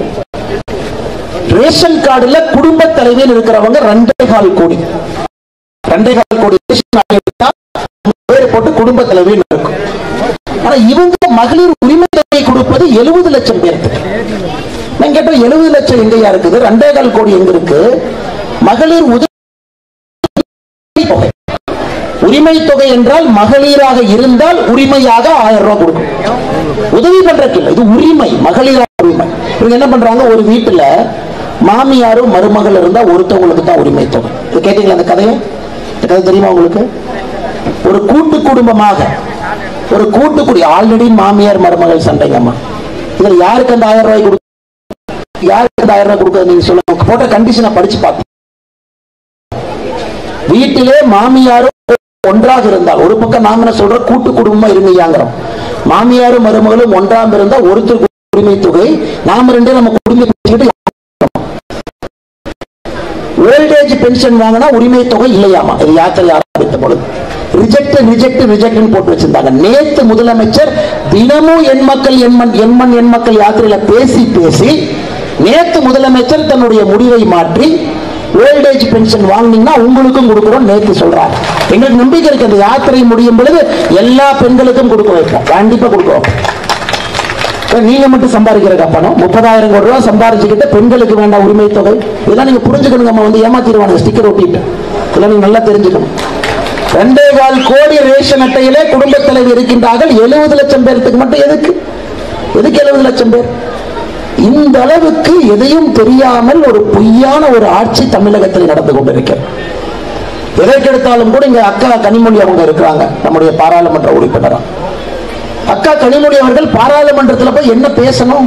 ரேஷன் கார்டுல குடும்ப தலைவியில் இருக்கிறவங்க ரெண்டே கால் கோடி ரெண்டே கால் கோடி ரேஷன் கார்டு எடுத்தா பேர் போட்டு குடும்ப தலைவியில் இருக்கும் ஆனா இவங்க மகளிர் உரிமை தொகை கொடுப்பது எழுபது லட்சம் பேருக்கு நான் கேட்டோம் எழுபது லட்சம் எங்கயா இருக்குது ரெண்டே கால் கோடி எங்க இருக்கு மகளிர் உதவி தொகை உரிமை தொகை என்றால் மகளிராக இருந்தால் உரிமையாக ஆயிரம் ரூபாய் கொடுக்கும் உதவி பண்றதுக்கு இல்லை இது உரிமை மகளிராக உரிமை இவங்க என்ன பண்றாங்க ஒரு வீட்டுல மாமியாரும் மருமகள் இருந்தா ஒருத்தவங்களுக்கு தான் உரிமை தொகை இது கேட்டீங்களா அந்த கதையை இந்த கதை தெரியுமா உங்களுக்கு ஒரு கூட்டு குடும்பமாக ஒரு கூட்டு குடி ஆல்ரெடி மாமியார் மருமகள் சண்டைங்கம்மா இதுல யாருக்கு அந்த ஆயிரம் ரூபாய் கொடுக்க யாருக்கு அந்த ஆயிரம் ரூபாய் கொடுக்க நீங்க சொல்லுங்க போட்ட கண்டிஷனை படிச்சு பார்த்தேன் வீட்டிலே மாமியாரும் ஒன்றாக இருந்தால் ஒரு பக்கம் நாம என்ன சொல்றோம் கூட்டு குடும்பமா இருந்தீங்கிறோம் மாமியாரும் மருமகளும் ஒன்றாம் இருந்தா ஒருத்தருக்கு உரிமை தொகை நாம ரெண்டே நம்ம குடும்பத்தை வச்சுக்கிட்டு ஓல்டேஜ் பென்ஷன் வாங்கினா உரிமை தொகை இல்லையாமா இது யாத்திரை ஆரம்பித்த பொழுது ரிஜெக்ட் ரிஜெக்ட் ரிஜெக்ட் போட்டு வச்சிருந்தாங்க நேத்து முதலமைச்சர் தினமும் எண் மக்கள் எண்மண் எண்மண் எண் மக்கள் யாத்திரையில பேசி பேசி நேத்து முதலமைச்சர் தன்னுடைய முடிவை மாற்றி ஓல்டேஜ் பென்ஷன் வாங்கினீங்கன்னா உங்களுக்கும் கொடுக்குறோம் நேத்து சொல்றாரு எங்களுக்கு நம்பிக்கை இருக்கு அந்த யாத்திரை முடியும் பொழுது எல்லா பெண்களுக்கும் கொடுக்க வைப்போம் கண்டிப்பா கொடுக்க வைப்போம் இப்ப நீங்க மட்டும் சம்பாதிக்கிற பணம் முப்பதாயிரம் கோடி ரூபாய் சம்பாதிச்சுக்கிட்டு பெண்களுக்கு வேண்டாம் உரிமை தொகை இதெல்லாம் நீங்க புரிஞ்சுக்கணும் நம்ம வந்து ஏமாத்திடுவாங்க ஸ்டிக்கர் ஒட்டிட்டு இதெல்லாம் நீங்க நல்லா தெரிஞ்சுக்கணும் ரெண்டே கால் கோடி ரேஷன் அட்டையிலே குடும்பத் தலைவர் இருக்கின்றார்கள் எழுபது லட்சம் பேருக்கு மட்டும் எதுக்கு எதுக்கு எழுபது லட்சம் பேர் இந்த அளவுக்கு எதையும் தெரியாமல் ஒரு பொய்யான ஒரு ஆட்சி தமிழகத்தில் நடந்து கொண்டிருக்கிறது எதற்கெடுத்தாலும் கூட இங்க அக்கா கனிமொழி அவங்க இருக்கிறாங்க நம்முடைய பாராளுமன்ற உறுப்பினரா அக்கா கனிமொழி அவர்கள் பாராளுமன்றத்தில் போய் என்ன பேசணும்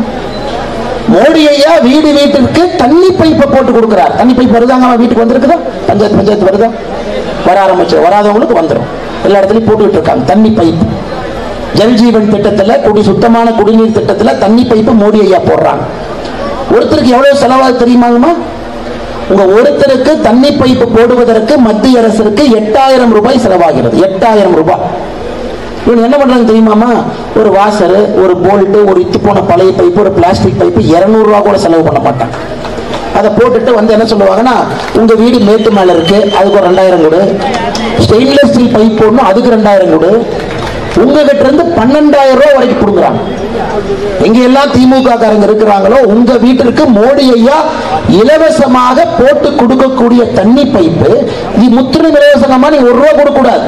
மோடி ஐயா வீடு வீட்டிற்கு தண்ணி பைப்பை போட்டு கொடுக்கிறார் தண்ணி பைப் வருதாங்க அவன் வீட்டுக்கு வந்திருக்குதா பஞ்சாயத்து பஞ்சாயத்து வருதா வர ஆரம்பிச்சு வராதவங்களுக்கு வந்துடும் எல்லா இடத்துலயும் போட்டுக்கிட்டு இருக்காங்க தண்ணி பைப் ஜல்ஜீவன் திட்டத்துல குடி சுத்தமான குடிநீர் திட்டத்துல தண்ணி பைப்பு மோடி ஐயா போடுறாங்க ஒருத்தருக்கு எவ்வளவு செலவாகுது தெரியுமாங்கம்மா உங்க ஒருத்தருக்கு தண்ணி பைப்பு போடுவதற்கு மத்திய அரசுக்கு எட்டாயிரம் ரூபாய் செலவாகிறது எட்டாயிரம் ரூபாய் இவங்க என்ன பண்றாங்க தெரியுமாமா ஒரு வாசர் ஒரு போல்ட் ஒரு இத்து போன பழைய பைப்பு ஒரு பிளாஸ்டிக் பைப்பு இருநூறு ரூபா கூட செலவு பண்ண மாட்டாங்க அதை போட்டுட்டு வந்து என்ன சொல்லுவாங்கன்னா உங்க வீடு மேட்டு மேல இருக்கு அதுக்கு ஒரு ரெண்டாயிரம் கொடு ஸ்டெயின்லெஸ் ஸ்டீல் பைப் போடணும் அதுக்கு ரெண்டாயிரம் கொடு உங்ககிட்ட இருந்து பன்னெண்டாயிரம் ரூபாய் வரைக்கும் கொடுக்குறாங்க எங்க எல்லாம் திமுக காரங்க இருக்கிறாங்களோ உங்க வீட்டிற்கு மோடி ஐயா இலவசமாக போட்டு கொடுக்கக்கூடிய தண்ணி பைப்பு இது முற்றிலும் இலவசமா நீ ஒரு ரூபா கொடுக்க கூடாது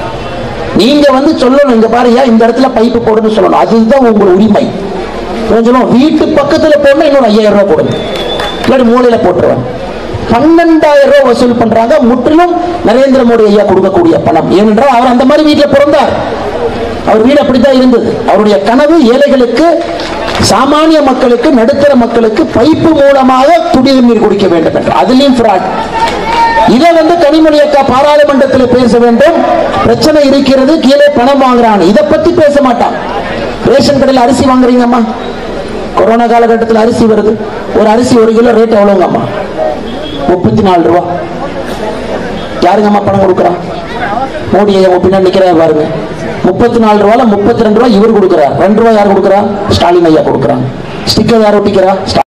நீங்க வந்து சொல்லணும் இங்க பாருயா இந்த இடத்துல பைப்பு போடுன்னு சொல்லணும் அதுதான் உங்க உரிமை இவன் சொல்லுவான் வீட்டு பக்கத்துல போடணும் இன்னொரு ஐயாயிரம் ரூபாய் போடுங்க இல்லாட்டி மூலையில போட்டுருவாங்க பன்னெண்டாயிரம் ரூபாய் வசூல் பண்றாங்க முற்றிலும் நரேந்திர மோடி ஐயா கொடுக்கக்கூடிய பணம் ஏனென்றால் அவர் அந்த மாதிரி வீட்டுல பிறந்தார் அவர் வீடு அப்படித்தான் இருந்தது அவருடைய கனவு ஏழைகளுக்கு சாமானிய மக்களுக்கு நடுத்தர மக்களுக்கு பைப்பு மூலமாக குடிநீர் நீர் குடிக்க வேண்டும் என்று அதுலயும் fraud. இதை வந்து கனிமொழி அக்கா பாராளுமன்றத்தில் பேச வேண்டும் பிரச்சனை இருக்கிறது கீழே பணம் வாங்குறான் இதை பத்தி பேச மாட்டான் ரேஷன் கடையில் அரிசி வாங்குறீங்கம்மா கொரோனா காலகட்டத்தில் அரிசி வருது ஒரு அரிசி ஒரு கிலோ ரேட் எவ்வளவுங்கம்மா முப்பத்தி நாலு ரூபா யாருங்கம்மா பணம் கொடுக்குறா மோடி ஐயா உங்க பின்னாடி நிக்கிறாரு பாருங்க முப்பத்தி நாலு ரூபால முப்பத்தி ரெண்டு ரூபாய் இவர் கொடுக்குறார் ரெண்டு ரூபாய் யார் கொடுக்குறா ஸ்டாலின் ஐயா கொடுக்குறாங்க ஸ்டிக்கர் யார் ஒட்டிக்கிறா ஸ்டா-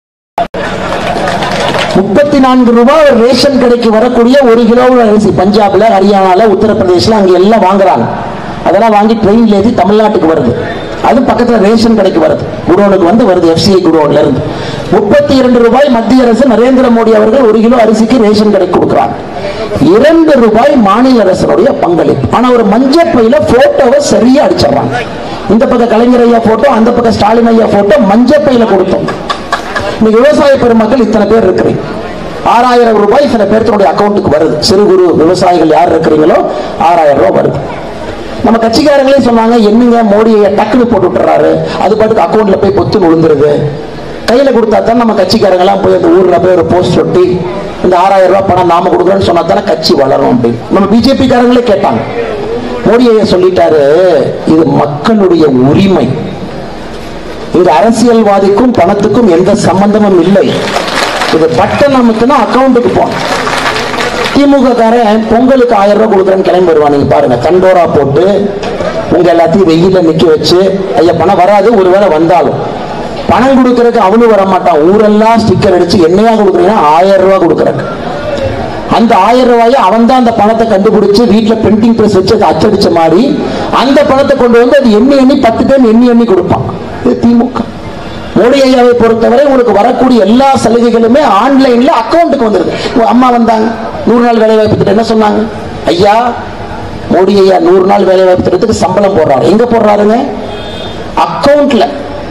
முப்பத்தி நான்கு ரூபாய் ஒரு ரேஷன் கடைக்கு வரக்கூடிய ஒரு கிலோ அரிசி பஞ்சாப்ல ஹரியானால உத்தரப்பிரதேஷ்ல அங்க எல்லாம் வாங்குறாங்க அதெல்லாம் வாங்கி ட்ரெயின்ல ஏற்றி தமிழ்நாட்டுக்கு வருது அது பக்கத்துல ரேஷன் கடைக்கு வருது குடோனுக்கு வந்து வருது எஃப்சிஐ குடோன்ல இருந்து முப்பத்தி இரண்டு ரூபாய் மத்திய அரசு நரேந்திர மோடி அவர்கள் ஒரு கிலோ அரிசிக்கு ரேஷன் கடைக்கு கொடுக்குறாங்க இரண்டு ரூபாய் மாநில அரசனுடைய பங்களிப்பு ஆனா ஒரு மஞ்சள் பையில போட்டோவை சரியா அடிச்சிடறாங்க இந்த பக்கம் கலைஞர் ஐயா போட்டோ அந்த பக்கம் ஸ்டாலின் ஐயா போட்டோ மஞ்சள் பையில கொடுத்தோம் இன்னைக்கு விவசாய பெருமக்கள் இத்தனை பேர் இருக்கிறீங்க ஆறாயிரம் ரூபாய் சில பேர்த்தனுடைய அக்கௌண்ட்டுக்கு வருது சிறு குறு விவசாயிகள் யார் இருக்கிறீங்களோ ஆறாயிரம் ரூபாய் வருது நம்ம கட்சிக்காரங்களே சொன்னாங்க என்னங்க மோடியை டக்குனு போட்டு விட்டுறாரு அது பாட்டுக்கு அக்கௌண்ட்ல போய் பொத்து விழுந்துருது கையில கொடுத்தா தான் நம்ம கட்சிக்காரங்களாம் போய் அந்த ஊர்ல போய் ஒரு போஸ்ட் ஒட்டி இந்த ஆறாயிரம் ரூபாய் பணம் நாம கொடுக்குறோம்னு சொன்னா தானே கட்சி வளரும் அப்படின்னு நம்ம பிஜேபி காரங்களே கேட்டாங்க மோடி ஐயா சொல்லிட்டாரு இது மக்களுடைய உரிமை இங்க அரசியல்வாதிக்கும் பணத்துக்கும் எந்த சம்பந்தமும் இல்லை இது பட்டன் அமுத்துனா அக்கௌண்ட்டுக்கு போகணும் திமுக காரன் பொங்கலுக்கு ஆயிரம் ரூபாய் கொடுக்குறேன்னு கிளம்பி வருவான் நீங்க பாருங்க தண்டோரா போட்டு உங்க எல்லாத்தையும் வெயில நிக்க வச்சு ஐயா பணம் வராது ஒருவேளை வந்தாலும் பணம் கொடுக்கறதுக்கு அவனும் வர மாட்டான் ஊரெல்லாம் ஸ்டிக்கர் அடிச்சு என்னையா கொடுக்குறீங்கன்னா ஆயிரம் ரூபாய் கொடுக்குறக்கு அந்த ஆயிரம் ரூபாயை அவன் தான் அந்த பணத்தை கண்டுபிடிச்சு வீட்டுல பிரிண்டிங் பிரஸ் வச்சு அதை அச்சடிச்ச மாதிரி அந்த பணத்தை கொண்டு வந்து அது எண்ணி எண்ணி பத்து டைம் எண்ணி எண்ணி கொடுப்பான் இது திமுக மோடி ஐயாவை பொறுத்தவரை உங்களுக்கு வரக்கூடிய எல்லா சலுகைகளுமே ஆன்லைன்ல அக்கௌண்ட்டுக்கு வந்துருது உங்க அம்மா வந்தாங்க நூறு நாள் வேலை வாய்ப்பு திட்டம் என்ன சொன்னாங்க ஐயா மோடி ஐயா நூறு நாள் வேலை வாய்ப்பு திட்டத்துக்கு சம்பளம் போடுறாரு எங்க போடுறாருங்க அக்கௌண்ட்ல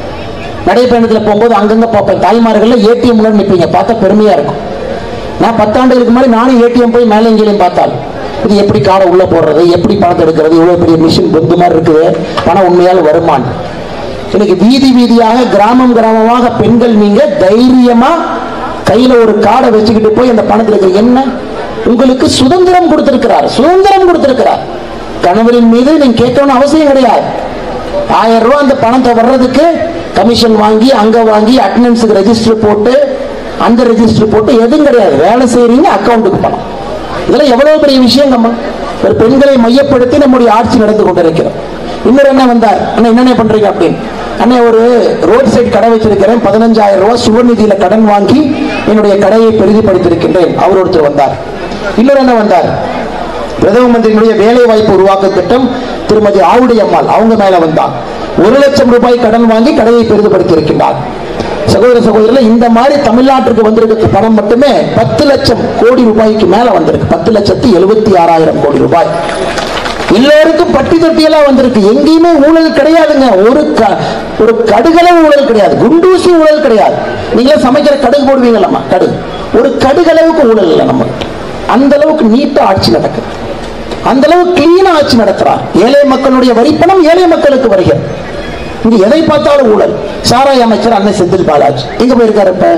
நடைபயணத்துல போகும்போது அங்கங்க பார்ப்பேன் தாய்மார்கள்ல ஏடிஎம் முன்னாடி நிற்பீங்க பார்த்தா பெருமையா இருக்கும் நான் பத்தாண்டுகளுக்கு முன்னாடி நானும் ஏடிஎம் போய் மேலே எங்கேயும் பார்த்தால் இது எப்படி காரை உள்ள போடுறது எப்படி பணத்தை எடுக்கிறது இவ்வளவு பெரிய மிஷின் பொந்து மாதிரி இருக்குது பணம் உண்மையால் வருமான் இன்னைக்கு வீதி வீதியாக கிராமம் கிராமமாக பெண்கள் நீங்க தைரியமா கையில ஒரு கார்டை வச்சுக்கிட்டு போய் அந்த பணத்துல இருக்கிற என்ன உங்களுக்கு சுதந்திரம் கொடுத்திருக்கிறார் சுதந்திரம் கொடுத்திருக்கிறார் கணவரின் மீது நீங்க கேட்கணும்னு அவசியம் கிடையாது ஆயிரம் ரூபாய் அந்த பணத்தை வர்றதுக்கு கமிஷன் வாங்கி அங்க வாங்கி அட்டண்டன்ஸுக்கு ரெஜிஸ்டர் போட்டு அந்த ரெஜிஸ்டர் போட்டு எதுவும் கிடையாது வேலை செய்றீங்க அக்கௌண்ட்டுக்கு பணம் இதெல்லாம் எவ்வளவு பெரிய விஷயங்கம்மா ஒரு பெண்களை மையப்படுத்தி நம்முடைய ஆட்சி நடந்து கொண்டிருக்கிறோம் இன்னொரு என்ன வந்தார் அண்ணா என்னென்ன பண்றீங்க அப்படின்னு அண்ணே ஒரு ரோட் சைடு கடை வச்சிருக்கிறேன் பதினஞ்சாயிரம் ரூபாய் சுவநிதியில கடன் வாங்கி என்னுடைய கடையை பெரிதுபடுத்தியிருக்கின்றேன் அவர் ஒருத்தர் வந்தார் இன்னொரு என்ன வந்தார் பிரதம மந்திரியினுடைய வேலை வாய்ப்பு உருவாக்க திட்டம் திருமதி ஆவுடை அம்மாள் அவங்க மேல வந்தாங்க ஒரு லட்சம் ரூபாய் கடன் வாங்கி கடையை பெரிதுபடுத்தி இருக்கின்றார் சகோதர சகோதரர்கள் இந்த மாதிரி தமிழ்நாட்டிற்கு வந்திருக்க பணம் மட்டுமே பத்து லட்சம் கோடி ரூபாய்க்கு மேல வந்திருக்கு பத்து லட்சத்தி எழுபத்தி ஆறாயிரம் கோடி ரூபாய் எல்லோருக்கும் பட்டி தொட்டியெல்லாம் வந்திருக்கு எங்கேயுமே ஊழல் கிடையாதுங்க ஒரு க- ஒரு கடுகளவு ஊழல் கிடையாது குண்டூசி ஊழல் கிடையாது நீங்களே சமைக்கிற கடுகு போடுவீங்களம்மா கடுகு ஒரு கடுகளவுக்கு ஊழல் இல்லை நம்ம அந்த அளவுக்கு நீட்டா ஆட்சி நடக்குது அந்த அளவுக்கு கிளீனா ஆட்சி நடத்துறார் ஏழை மக்களுடைய வரிப்பணம் ஏழை மக்களுக்கு வருகிறது இங்க எதை பார்த்தாலும் ஊழல் சாராய அமைச்சர் அன்னை செந்தில் பாலாஜி எங்க போயிருக்காரு இப்ப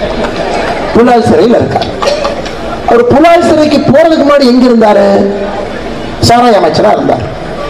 புலால் சிறையில் இருக்கார் அவர் புலால் சிறைக்கு போறதுக்கு முன்னாடி எங்க இருந்தாரு சாராய அமைச்சரா இருந்தார்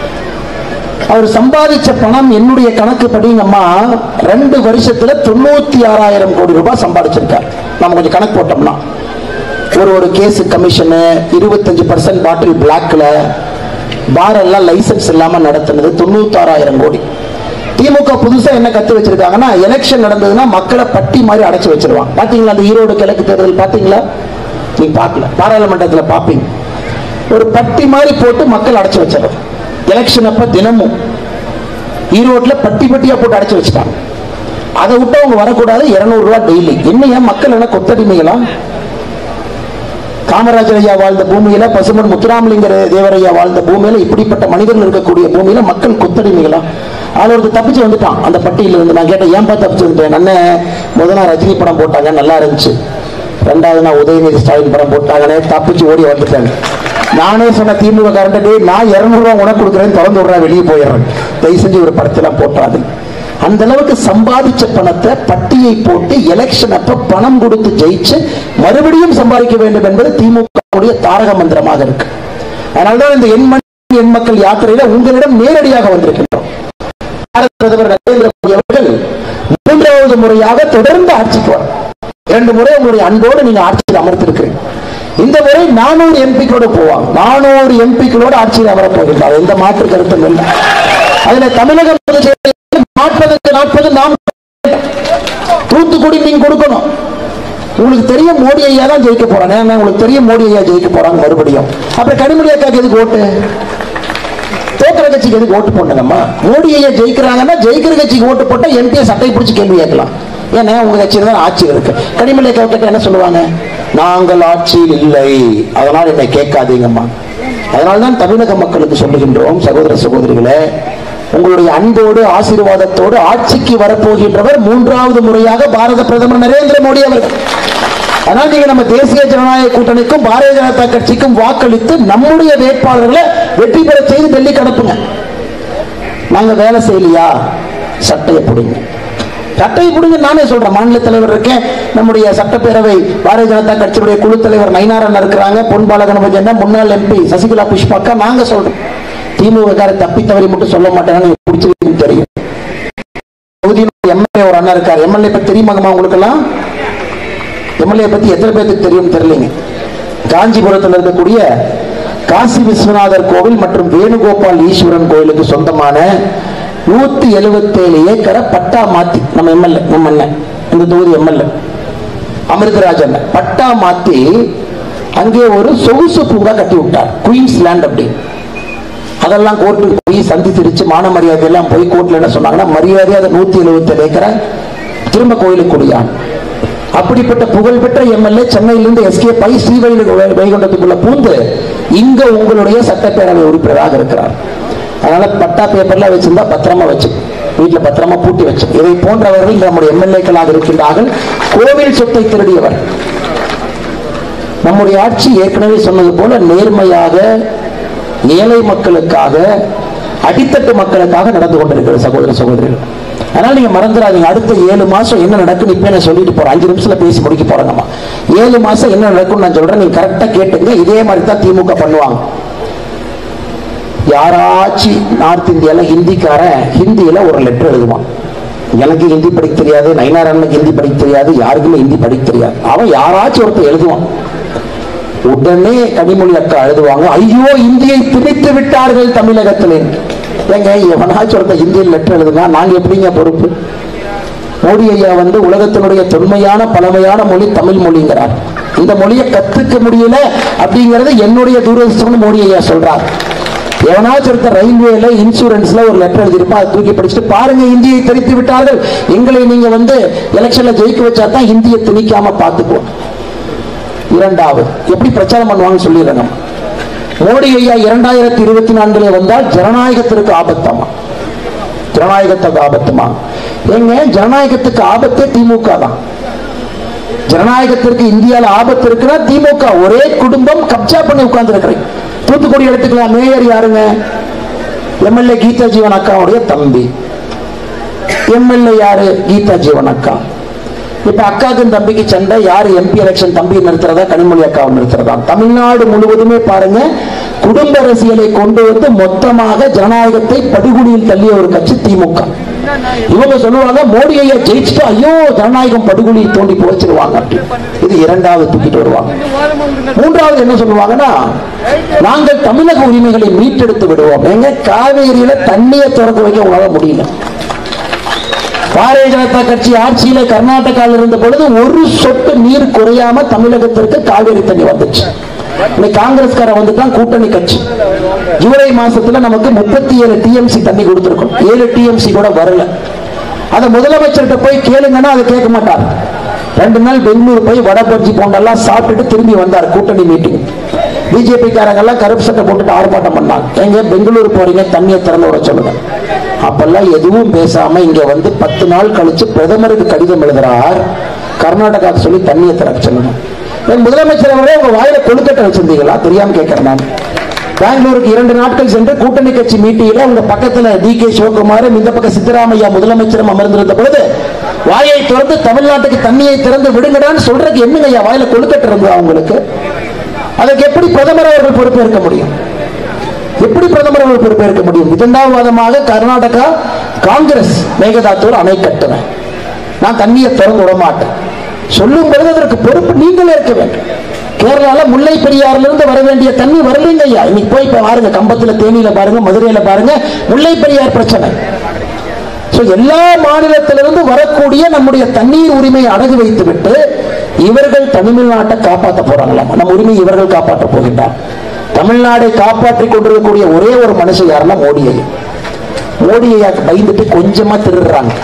அவர் சம்பாதிச்ச பணம் என்னுடைய கணக்கு படிங்கம்மா ரெண்டு வருஷத்துல தொண்ணூத்தி ஆறாயிரம் கோடி ரூபாய் சம்பாதிச்சிருக்கார் நம்ம கொஞ்சம் கணக்கு போட்டோம்னா ஒரு ஒரு கேஸ் கமிஷனு இருபத்தஞ்சு பர்சன்ட் பாட்டில் பிளாக்ல பார் எல்லாம் லைசன்ஸ் இல்லாம நடத்துனது தொண்ணூத்தாறாயிரம் கோடி திமுக புதுசா என்ன கத்து வச்சிருக்காங்கன்னா எலெக்ஷன் நடந்ததுன்னா மக்களை பட்டி மாதிரி அடைச்சு வச்சிருவாங்க பாத்தீங்களா அந்த ஈரோடு கிழக்கு தேர்தல் பாத்தீங்களா நீங்க பார்க்கல பாராளுமன்றத்துல பாப்பீங்க ஒரு பட்டி மாதிரி போட்டு மக்கள் அடைச்சு வச்சிடும் எலெக்ஷன் அப்ப தினமும் ஈரோட்ல பட்டி பட்டியா போட்டு அடைச்சு வச்சுட்டாங்க அதை விட்டு அவங்க வரக்கூடாது 200 ரூபாய் டெய்லி என்ன ஏன் மக்கள் என்ன கொத்தடிமைகளா காமராஜர் ஐயா வாழ்ந்த பூமியில பசுமன் முத்துராமலிங்க தேவரையா வாழ்ந்த பூமியில இப்படிப்பட்ட மனிதர்கள் இருக்கக்கூடிய பூமியில மக்கள் கொத்தடிமைகளா ஆள் ஒருத்தர் தப்பிச்சு வந்துட்டான் அந்த பட்டியல இருந்து நான் கேட்டேன் ஏன்பா தப்பிச்சு வந்துட்டேன் அண்ணன் முதல்ல ரஜினி படம் போட்டாங்க நல்லா இருந்துச்சு ரெண்டாவது நான் உதயநிதி ஸ்டாலின் படம் போட்டாங்கன்னே தப்பிச்சு ஓடி வந்துட்டேன் நானே சொன்ன திமுக காரண்டே நான் இருநூறுவா உனக்கு கொடுக்குறேன் திறந்து விடுறா வெளியே போயிடுறேன் தயவு செஞ்சு ஒரு படத்தெல்லாம் போட்டாது அந்த அளவுக்கு சம்பாதிச்ச பணத்தை பட்டியை போட்டு எலெக்ஷன் அப்ப பணம் கொடுத்து ஜெயிச்சு மறுபடியும் சம்பாதிக்க வேண்டும் என்பது திமுக தாரக மந்திரமாக இருக்கு அதனால்தான் இந்த எண் மணி எண் மக்கள் யாத்திரையில உங்களிடம் நேரடியாக வந்திருக்கின்றோம் பாரத பிரதமர் நரேந்திர மோடி அவர்கள் மூன்றாவது முறையாக தொடர்ந்து ஆட்சிக்கு வரும் இரண்டு முறை உங்களுடைய அன்போடு நீங்க ஆட்சியில் அமர்த்திருக்கிறீங்க இந்த முறை நானூறு எம்பிக்களோட போவாங்க நானூறு எம்பிக்களோட ஆட்சியில் அமரப் போகின்றார் எந்த மாற்று கருத்தும் இல்லை அதுல தமிழக நாற்பதுக்கு நாற்பது நாம் தூத்துக்குடி நீங்க கொடுக்கணும் உங்களுக்கு தெரியும் மோடி ஐயா தான் ஜெயிக்க போறாங்க ஏன்னா உங்களுக்கு தெரியும் மோடி ஐயா ஜெயிக்க போறாங்க மறுபடியும் அப்புறம் கனிமொழி அக்காக்கு எதுக்கு ஓட்டு தோக்கிற கட்சிக்கு எதுக்கு ஓட்டு போட்டங்கம்மா மோடி ஐயா ஜெயிக்கிறாங்கன்னா ஜெயிக்கிற கட்சிக்கு ஓட்டு போட்டா எம்பியை சட்டை பிடிச்சி கேள்வி கேட்கலாம் ஏன்னா உங்க கட்சியில தான் ஆட்சியில் இருக்கு கனிமொழி அக்கா கிட்ட என்ன சொல்லுவாங்க நாங்கள் ஆட்சியில் இல்லை அதனால் என்னை கேட்காதீங்கம்மா அதனால்தான் தமிழக மக்களுக்கு சொல்லுகின்றோம் சகோதர சகோதரிகளே உங்களுடைய அன்போடு ஆசீர்வாதத்தோடு ஆட்சிக்கு வரப்போகின்றவர் மூன்றாவது முறையாக பாரத பிரதமர் நரேந்திர மோடி அவர்கள் அதனால் நீங்க நம்ம தேசிய ஜனநாயக கூட்டணிக்கும் பாரதிய ஜனதா கட்சிக்கும் வாக்களித்து நம்முடைய வேட்பாளர்களை வெற்றி பெற செய்து டெல்லி அனுப்புங்க நாங்க வேலை செய்யலையா சட்டையை பிடிங்க சட்டையை பிடிங்க நானே சொல்றேன் மாநில தலைவர் இருக்கேன் நம்முடைய சட்டப்பேரவை பாரதிய ஜனதா கட்சியுடைய குழு தலைவர் நயினாரன் இருக்கிறாங்க பொன் பாலகணபதி முன்னாள் எம்பி சசிகலா புஷ்பாக்கா நாங்க சொல்றோம் திமுக கார தப்பி தவறி மட்டும் சொல்ல மாட்டேன்னு எனக்கு பிடிச்சிருக்கு தெரியும் தொகுதியில் எம்எல்ஏ ஒரு அண்ணா இருக்கார் எம்எல்ஏ பத்தி தெரியுமாங்கம்மா உங்களுக்கு எல்லாம் எம்எல்ஏ பத்தி எத்தனை பேருக்கு தெரியும் தெரியலீங்க காஞ்சிபுரத்தில் இருக்கக்கூடிய காசி விஸ்வநாதர் கோவில் மற்றும் வேணுகோபால் ஈஸ்வரன் கோயிலுக்கு சொந்தமான நூத்தி எழுபத்தேழு ஏக்கரை பட்டா மாத்தி நம்ம எம்எல்ஏ நம்ம அண்ணன் இந்த தொகுதி எம்எல்ஏ அமிர்தராஜ் அண்ணன் பட்டா மாத்தி அங்கே ஒரு சொகுசு பூங்கா கட்டி விட்டார் குயின்ஸ் லேண்ட் அப்படி அதெல்லாம் கோர்ட்டுக்கு போய் சந்தித்திருச்சு மான மரியாதை எல்லாம் போய் கோர்ட்ல என்ன சொன்னாங்கன்னா மரியாதை அதை நூத்தி எழுபத்தி ஏழு ஏக்கரை திரும்ப கோயிலுக்கு கொடுயான் அப்படிப்பட்ட புகழ்பெற்ற எம்எல்ஏ சென்னையிலிருந்து எஸ்கே பை ஸ்ரீவைகுண்ட வைகுண்டத்துக்குள்ள பூந்து இங்க உங்களுடைய சட்டப்பேரவை உறுப்பினராக இருக்கிறார் அதனால பட்டா பேப்பர்லாம் வச்சிருந்தா பத்திரமா வச்சு வீட்டுல பத்திரமா பூட்டி வச்சு இதை போன்றவர்கள் நம்முடைய எம்எல்ஏக்களாக இருக்கின்றார்கள் கோவில் சொத்தை திருடியவர் நம்முடைய ஆட்சி ஏற்கனவே சொன்னது போல நேர்மையாக ஏழை மக்களுக்காக அடித்தட்டு மக்களுக்காக நடந்து கொண்டிருக்கிறது சகோதர சகோதரிகள் அதனால நீங்க மறந்துடாதீங்க அடுத்த ஏழு மாசம் என்ன நடக்கும் இப்ப நான் சொல்லிட்டு போறேன் அஞ்சு நிமிஷத்துல பேசி முடிக்க போறேங்கம்மா ஏழு மாசம் என்ன நடக்கும் நான் சொல்றேன் நீங்க கரெக்டா கேட்டுங்க இதே மாதிரி தான் திமுக பண்ணுவாங்க யாராச்சும் நார்த் இந்தியால ஹிந்திக்காரன் ஹிந்தியில ஒரு லெட்டர் எழுதுவான் எனக்கு ஹிந்தி படிக்க தெரியாது நயனாரனுக்கு ஹிந்தி படிக்க தெரியாது யாருக்குமே ஹிந்தி படிக்க தெரியாது அவன் யாராச்சும் ஒருத்தர் எழுதுவான் உடனே கனிமொழி அக்கா எழுதுவாங்க ஐயோ இந்தியை திணித்து விட்டார்கள் தமிழகத்திலே ஏங்க எவனாச்சும் ஒருத்தர் ஹிந்தியில் லெட்டர் எழுதுங்க நாங்க எப்படிங்க பொறுப்பு மோடி ஐயா வந்து உலகத்தினுடைய தொன்மையான பழமையான மொழி தமிழ் மொழிங்கிறார் இந்த மொழியை கத்துக்க முடியல அப்படிங்கறது என்னுடைய தூரதர்ஷன் மோடி ஐயா சொல்றார் எவனாச்சும் ஒருத்தர் ரயில்வேல இன்சூரன்ஸ்ல ஒரு லெட்டர் எழுதிருப்பா அதை தூக்கி படிச்சுட்டு பாருங்க இந்தியை திணித்து விட்டார்கள் எங்களை நீங்க வந்து எலெக்ஷன்ல ஜெயிக்க வச்சா தான் இந்தியை திணிக்காம பார்த்துக்குவோம் இரண்டாவது எப்படி பிரச்சாரம் பண்ணுவாங்கன்னு சொல்லிடுறாங்க மோடி ஐயா இரண்டாயிரத்தி இருபத்தி நான்குல வந்தால் ஜனநாயகத்திற்கு ஆபத்தாமா ஜனநாயகத்துக்கு ஆபத்துமா ஏங்க ஜனநாயகத்துக்கு ஆபத்தே திமுக தான் ஜனநாயகத்திற்கு இந்தியால ஆபத்து இருக்குன்னா திமுக ஒரே குடும்பம் கப்ஜா பண்ணி உட்கார்ந்து இருக்கிறேன் தூத்துக்குடி எடுத்துக்கலாம் மேயர் யாருங்க எம்எல்ஏ கீதா ஜீவன் அக்காவுடைய தம்பி எம்எல்ஏ யாரு கீதா ஜீவன் அக்கா இப்ப அக்காவுக்கும் தம்பிக்கு சண்டை யாரு எம்பி எலெக்ஷன் தம்பி நிறுத்துறதா கனிமொழி அக்காவை நிறுத்துறதா தமிழ்நாடு முழுவதுமே பாருங்க குடும்ப அரசியலை கொண்டு வந்து மொத்தமாக ஜனநாயகத்தை படுகொலியில் தள்ளிய ஒரு கட்சி திமுக இவங்க சொல்லுவாங்க மோடி ஐயா ஜெயிச்சுட்டு ஐயோ ஜனநாயகம் படுகொலியில் தோண்டி புதைச்சிருவாங்க அப்படின்னு. இது இரண்டாவது தூக்கிட்டு வருவாங்க மூன்றாவது என்ன சொல்லுவாங்கன்னா நாங்கள் தமிழக உரிமைகளை மீட்டெடுத்து விடுவோம் எங்க காவேரியில தண்ணியை திறக்க வைக்க உங்களால முடியல பாரதிய ஜனதா கட்சி ஆட்சியில கர்நாடகாவில் இருந்த பொழுது ஒரு சொட்டு நீர் குறையாம தமிழகத்திற்கு காவேரி தண்ணி வந்துச்சு இன்னைக்கு காங்கிரஸ்கார வந்துட்டான் கூட்டணி கட்சி ஜூலை மாசத்துல நமக்கு முப்பத்தி ஏழு டிஎம்சி தண்ணி கொடுத்திருக்கோம் ஏழு டிஎம்சி கூட வரல அத முதலமைச்சர்கிட்ட போய் கேளுங்கன்னா அதை கேட்க மாட்டார் ரெண்டு நாள் பெங்களூர் போய் வடை பஜ்ஜி போண்டெல்லாம் சாப்பிட்டுட்டு திரும்பி வந்தார் கூட்டணி மீட்டிங் பிஜேபி காரங்கெல்லாம் கருப்பு சட்டை போட்டுட்டு ஆர்ப்பாட்டம் பண்ணாங்க எங்க பெங்களூர் போறீங்க தண்ணியை திறந்து விட சொல்லுங்க அப்பெல்லாம் எதுவும் பேசாம இங்க வந்து பத்து நாள் கழிச்சு பிரதமருக்கு கடிதம் எழுதுறார் கர்நாடகாவுக்கு சொல்லி தண்ணியை திறக்க சொல்லணும் என் முதலமைச்சர் அவர்களே உங்க வாயில கொழுக்கட்டை வச்சிருந்தீங்களா தெரியாம கேட்கிறேன் நான் பெங்களூருக்கு இரண்டு நாட்கள் சென்று கூட்டணி கட்சி மீட்டியில உங்க பக்கத்துல டி கே சிவகுமாரும் இந்த பக்கம் சித்தராமையா முதலமைச்சரும் அமர்ந்திருந்த பொழுது வாயை திறந்து தமிழ்நாட்டுக்கு தண்ணியை திறந்து விடுங்கடான்னு சொல்றதுக்கு என்னங்க ஐயா வாயில கொழுக்கட்டை இருந்ததா உங்களுக்கு அதுக்கு எப்படி பிரதமர் அவர்கள் பொறுப்பேற்க முடியும் எப்படி பிரதமர் அவர்கள் பொறுப்பேற்க முடியும் இரண்டாம் வாதமாக கர்நாடகா காங்கிரஸ் மேகதாத்தூர் அணை கட்டுவேன் நான் தண்ணியை திறந்து விட மாட்டேன் சொல்லும் பொழுது அதற்கு பொறுப்பு நீங்களே இருக்க வேண்டும் கேரளால முல்லை பெரியாறுல இருந்து வர வேண்டிய தண்ணி வரலைங்க ஐயா இன்னைக்கு போய் இப்ப பாருங்க கம்பத்துல தேனியில பாருங்க மதுரையில பாருங்க முல்லை பெரியார் பிரச்சனை So, எல்லா மாநிலத்திலிருந்து வரக்கூடிய நம்முடைய தண்ணீர் உரிமையை அடகு வைத்து விட்டு இவர்கள் தமிழ்நாட்டை காப்பாற்ற போறாங்களாம் நம்ம உரிமை இவர்கள் காப்பாற்ற போகின்றார் தமிழ்நாடை காப்பாற்றிக் கொண்டிருக்கக்கூடிய ஒரே ஒரு மனுஷன் யாருன்னா மோடி ஐயா மோடி ஐயாக்கு பயந்துட்டு கொஞ்சமா திருடுறாங்க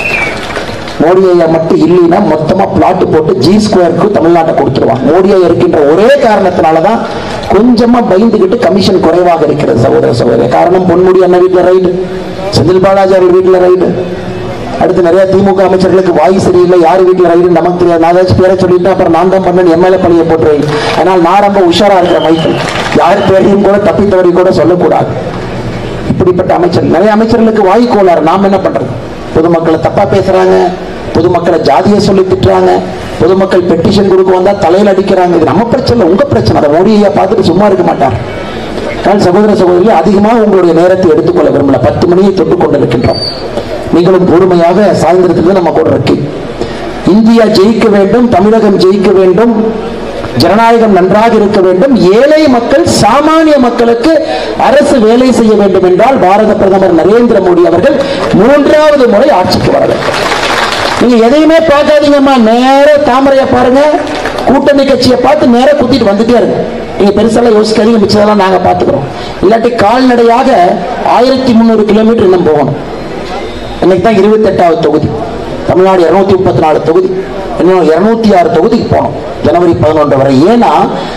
மோடி ஐயா மட்டும் இல்லைன்னா மொத்தமா பிளாட் போட்டு ஜி ஸ்கொயருக்கு தமிழ்நாட்டை கொடுத்துருவான் மோடி ஐயா இருக்கின்ற ஒரே காரணத்தினாலதான் கொஞ்சமா பயந்துகிட்டு கமிஷன் குறைவாக இருக்கிறது சகோதர சகோதரி காரணம் பொன்முடி அண்ணன் வீட்டுல ரைடு செந்தில் பாலாஜி அவர்கள் வீட்டுல ரைடு அடுத்து நிறைய திமுக அமைச்சர்களுக்கு வாய் சரியில்லை யார் வீட்டுல ரைடு நமக்கு தெரியாது நான் ஏதாச்சும் பேரை சொல்லிட்டு அப்புறம் நான் தான் பண்ணேன் எம்எல்ஏ பணியை போட்டு வை அதனால் நான் ரொம்ப உஷாரா இருக்கிற மைக்கேல் யார் பேரையும் கூட தப்பி தவறி கூட சொல்லக்கூடாது இப்படிப்பட்ட அமைச்சர் நிறைய அமைச்சர்களுக்கு வாய் கோளாறு நாம் என்ன பண்றது பொதுமக்களை தப்பா பேசுறாங்க பொதுமக்களை ஜாதியை சொல்லி திட்டுறாங்க பொதுமக்கள் பெட்டிஷன் கொடுக்க வந்தா தலையில அடிக்கிறாங்க இது நம்ம பிரச்சனை இல்ல, உங்க பிரச்சனை அதை மோடி ஐயா பார்த்துட்டு சும்மா இருக்க மாட்டார் நான் சகோதர சகோதரிகள் அதிகமாக உங்களுடைய நேரத்தை எடுத்துக்கொள்ள விரும்பல பத்து மணியை தொட்டு கொண்டிருக்கின்றோம் நீங்களும் பொறுமையாக சாயந்தரத்துக்கு நம்ம கூட இருக்கு இந்தியா ஜெயிக்க வேண்டும் தமிழகம் ஜெயிக்க வேண்டும் ஜனநாயகம் நன்றாக இருக்க வேண்டும் ஏழை மக்கள் சாமானிய மக்களுக்கு அரசு வேலை செய்ய வேண்டும் என்றால் பாரத பிரதமர் நரேந்திர மோடி அவர்கள் மூன்றாவது முறை ஆட்சிக்கு வர வேண்டும் நீங்க எதையுமே பார்க்காதீங்கம்மா நேர தாமரையை பாருங்க கூட்டணி கட்சியை பார்த்து நேரா குத்திட்டு வந்துட்டே இருக்கு நீங்க பெருசாலாம் யோசிக்காதீங்க மிச்சதெல்லாம் நாங்க பார்த்துக்கிறோம் இல்லாட்டி கால்நடையாக ஆயிரத்தி முந்நூறு கிலோமீட்டர் இன்னும் போகணும் இன்னைக்கு தான் இருபத்தெட்டாவது தொகுதி தமிழ்நாடு இருநூத்தி முப்பத்தி நாலு தொகுதி இன்னும் இருநூத்தி ஆறு தொகுதிக்கு போனோம் ஜனவரி பதினொன்று வரை ஏன்னா